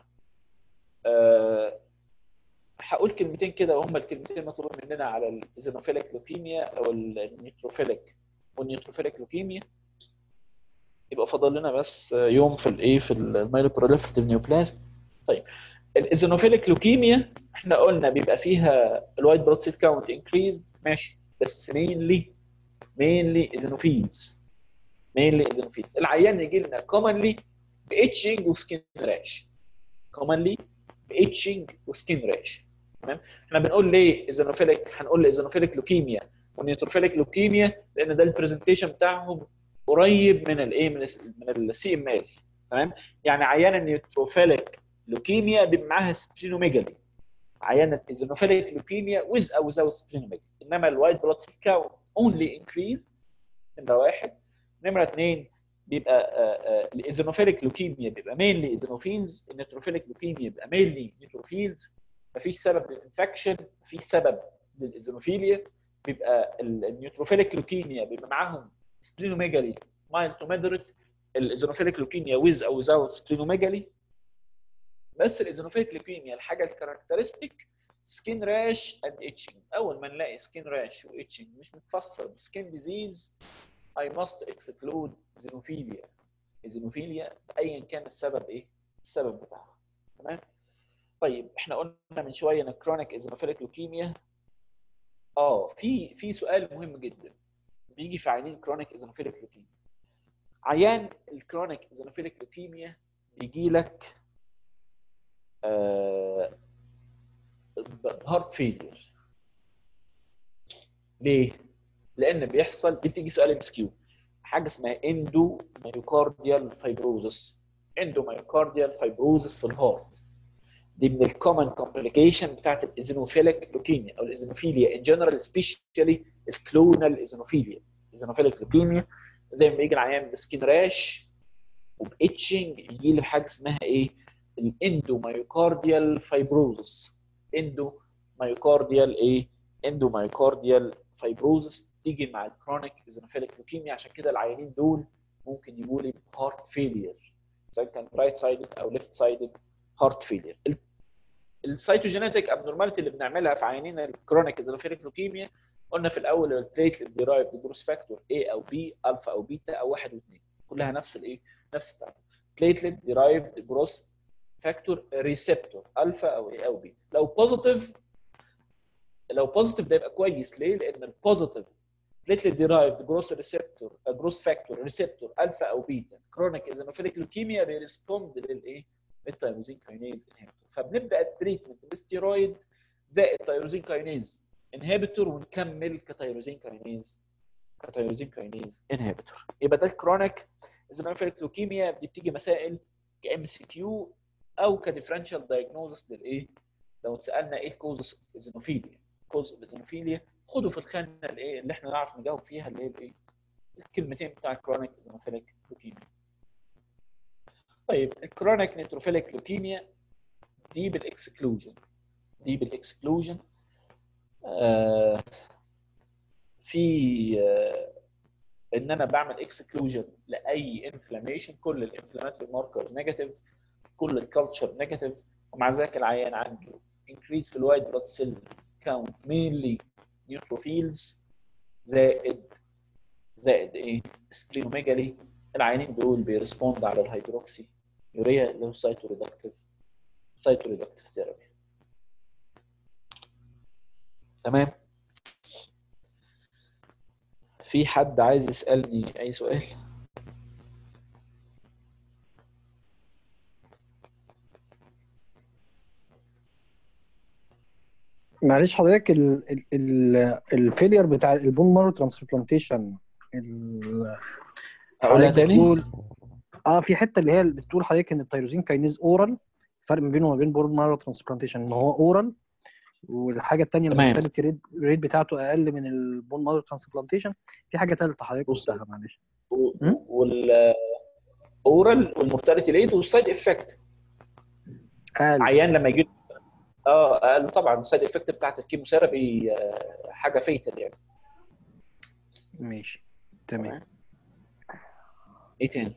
أه هقول كلمتين كده وهم الكلمتين المطلوب مننا على الزينوفيليك لوكيميا او النيوتروفيليك والنيوتروفيليك لوكيميا يبقى فاضل لنا بس يوم في الايه في المايلوبروليفرتيف نيوبلازم طيب الازينوفيليك لوكيميا احنا قلنا بيبقى فيها الوايت بلاد سيل كاونت انكريز ماشي بس مينلي مينلي ايزينوفيلز مينلي ايزينوفيلز العيان يجي لنا كومنلي باتشنج وسكين راش كومنلي باتشنج وسكين راش تمام احنا بنقول ليه ايزونوفيليك هنقول ايزونوفيليك لوكيميا ونيوتروفيليك لوكيميا لان ده البرزنتيشن بتاعهم قريب من الايه من ال من السي ام ال تمام يعني عيان النيوتروفيليك لوكيميا بيبقى معاها سبلينوميجالي عيان الايزونوفيليك لوكيميا ويز او without سبلينوميجالي انما الوايت بلاد سيل كاونت اونلي انكريز نمره واحد نمره اثنين بيبقى الايزونوفيليك لوكيميا بيبقى مينلي ايزونوفيلز النيوتروفيليك لوكيميا بيبقى مينلي نيوتروفيلز مفيش سبب للانفكشن مفيش سبب للايزونوفيليا بيبقى النيوتروفيليك لوكيميا بيبقى معاهم سبلينوميجالي مايل تو ميدريت الايزونوفيليك لوكيميا ويز او without سبلينوميجالي بس الايزونوفيليك لوكيميا الحاجه الكاركترستيك سكين راش اند اتشنج اول ما نلاقي سكين راش واتشنج مش متفسر بسكين ديزيز I must exclude xenophilia xenophilia ايا كان السبب ايه السبب بتاعها تمام طيب احنا قلنا من شويه ان كرونيك ايزونوفيليك لوكيميا اه في في سؤال مهم جدا بيجي في عينين كرونيك ايزونوفيليك لوكيميا عيان الكرونيك ايزونوفيليك لوكيميا بيجي لك آه هارت فيلير ليه؟ لان بيحصل دي بتيجي سؤال ام كيو حاجه اسمها اندو مايوكارديال فايبروزس اندو مايوكارديال فايبروزس في الهارت دي من الكومن كومبليكيشن بتاعت الايزينوفيليك لوكيميا او الايزينوفيليا ان جنرال سبيشالي الكلونال ايزينوفيليا ايزينوفيليك لوكيميا زي ما بيجي العيان بسكين راش وباتشنج يجي له حاجه اسمها ايه؟ الاندو مايوكارديال فايبروزس اندو مايوكارديال ايه؟ اندو مايوكارديال فايبروزس تيجي مع الكرونيك ايزونوفيليك لوكيميا عشان كده العيانين دول ممكن يجوا لي هارت فيلير سواء كان رايت سايدد او ليفت سايدد هارت فيلير السيتوجينيتك ابنورماليتي اللي بنعملها في عيانين الكرونيك ايزونوفيليك لوكيميا قلنا في الاول البليتلت ديرايفد جروس فاكتور A او B الفا او بيتا او واحد واثنين كلها نفس الايه نفس التعريف بليتلت ديرايفد جروس فاكتور ريسبتور الفا او A او B لو بوزيتيف لو بوزيتيف ده يبقى كويس ليه؟ لان البوزيتيف platelet derived جروس ريسبتور جروس فاكتور ريسبتور الفا او بيتا كرونيك ايزونوفيليك لوكيميا بيرسبوند للايه؟ للتيروزين كاينيز انهبيتور فبنبدا التريتمنت بالستيرويد زائد تيروزين كاينيز انهبيتور ونكمل كتيروزين كاينيز كتيروزين كاينيز انهبيتور يبقى ده الكرونيك ايزونوفيليك لوكيميا دي بتيجي مسائل كام سي كيو او كديفرنشال دايجنوزس للايه؟ لو اتسالنا ايه الكوزس اوف ايزونوفيليا كوز اوف ايزونوفيليا خدوا في الخانه الايه اللي احنا نعرف نجاوب فيها اللي هي الايه الكلمتين بتاع الكرونيك ايزونوفيليك لوكيميا طيب الكرونيك نيتروفيليك لوكيميا دي بالاكسكلوجن دي بالاكسكلوجن آه في آه ان انا بعمل اكسكلوجن لاي انفلاميشن كل الانفلاماتوري ماركرز نيجاتيف كل الكالتشر نيجاتيف ومع ذلك العيان عنده increase في الوايت بلاد سيل كاونت mainly neutrophils زائد زائد ايه سبلينوميجالي العيانين دول بيرسبوند على الهيدروكسي يوريا اللي هو سايتوريدكتيف سايتوريدكتيف ثيرابي تمام في حد عايز يسألني أي سؤال؟ معلش حضرتك الفيلير بتاع البون مارو ترانسبلانتيشن أقولها تاني؟ اه في حته اللي هي اللي بتقول حضرتك ان التيروزين كاينيز اورال الفرق ما بينه وما بين بون مارو ترانسبلانتيشن ان هو اورال والحاجه الثانيه تمام. المورتاليتي ريت ريت بتاعته اقل من البون مارو ترانسبلانتيشن في حاجه ثالثه حضرتك بص. قلتها معلش و- وال اورال والمورتاليتي ريت والسايد افكت اقل عيان لما يجي اه اقل طبعا السايد افكت بتاعت الكيموثيرابي آه، حاجه فيتال يعني ماشي تمام ايه تاني؟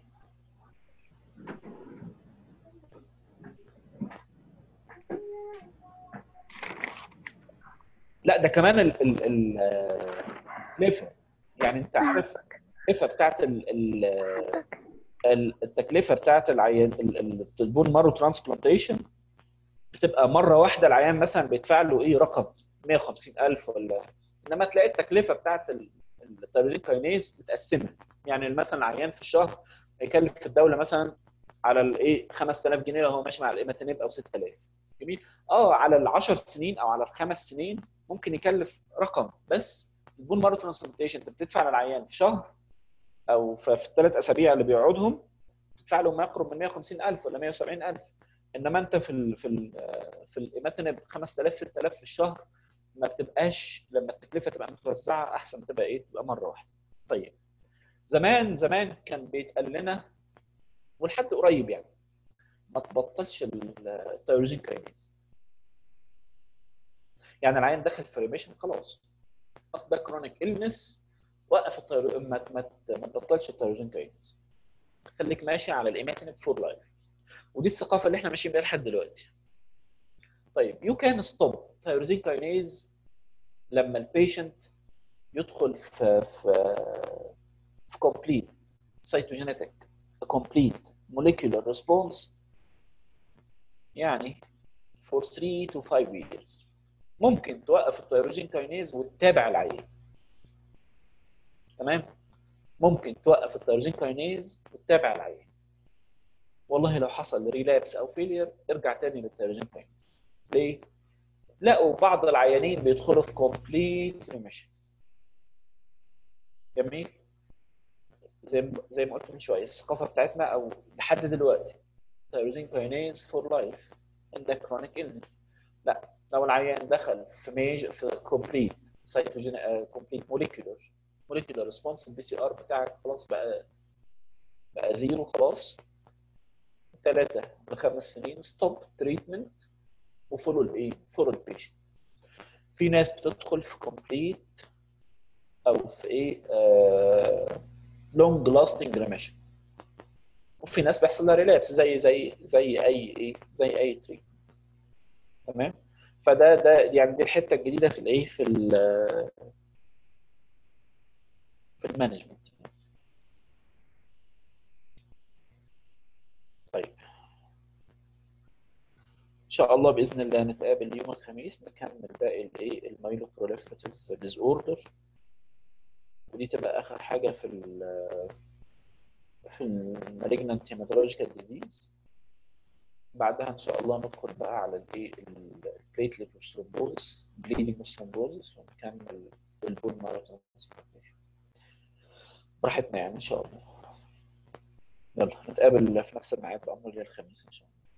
لا ده كمان ال ال ال آه، التكلفه يعني انت عارف التكلفه بتاعت ال ال ال- التكلفه بتاعت العيان ال- ال- البون مارو ترانسبلانتيشن بتبقى مره واحده العيان مثلا بيدفع له ايه رقم 150000 ولا انما تلاقي التكلفه بتاعت ال- التيروزين كاينيز متقسمه يعني مثلا العيان في الشهر هيكلف في الدوله مثلا على الايه 5000 جنيه لو هو ماشي مع الايماتينيب او 6000 جميل اه على ال 10 سنين او على الخمس سنين ممكن يكلف رقم بس البون مارو ترانسبلانتيشن انت بتدفع للعيان في شهر او في الثلاث اسابيع اللي بيقعدهم تدفع له ما يقرب من 150000 ولا 170000 انما انت في ال في ال في الايماتينب 5000 6000 في الشهر ما بتبقاش لما التكلفه تبقى متوزعه احسن تبقى ايه تبقى مره واحده طيب زمان زمان كان بيتقال لنا ولحد قريب يعني ما تبطلش التيروزين كاينيز يعني العيان دخل في ريميشن خلاص اصل ده كرونيك النس وقف التيرو ما ما ما تبطلش التيروزين كاينيز خليك ماشي على الايماتينب فور لايف ودي الثقافه اللي احنا ماشيين بيها لحد دلوقتي طيب يو كان ستوب تيروزين كاينيز لما البيشنت يدخل في في في complete cytogenetic complete molecular response يعني for 3 to 5 years ممكن توقف التيروزين كاينيز وتتابع العيان تمام ممكن توقف التيروزين كاينيز وتتابع العيان والله لو حصل ريلابس او فيلير ارجع تاني للتيروزين كاينيز ليه؟ لقوا بعض العيانين بيدخلوا في كومبليت ريميشن جميل زي زي ما قلت من شويه الثقافه بتاعتنا او لحد دلوقتي تيروزين كاينيز فور لايف ان ذا كرونيك illness لا لو العيان دخل في ميج في كومبليت سيتوجين كومبليت موليكيولر موليكيولر ريسبونس البي سي ار بتاعك خلاص بقى بقى زيرو خلاص ثلاثة لخمس سنين ستوب تريتمنت وفولو الايه؟ فولو البيشنت في ناس بتدخل في كومبليت او في ايه لونج لاستنج ريميشن وفي ناس بيحصل لها ريلابس زي زي زي اي ايه زي اي تريت تمام فده ده يعني دي الحته الجديده في الايه في ال في المانجمنت طيب ان شاء الله باذن الله نتقابل يوم الخميس نكمل باقي الايه المايلو بروليفراتيف ديز اوردر ودي تبقى اخر حاجه في ال في المالجنانت هيماتولوجيكال ديزيز بعدها ان شاء الله ندخل بقى على الايه البليتلت والثرومبوزس بليدنج والثرومبوزس ونكمل البون مارو ترانسبلانتيشن براحتنا يعني ان شاء الله يلا نتقابل في نفس الميعاد بأمر الخميس ان شاء الله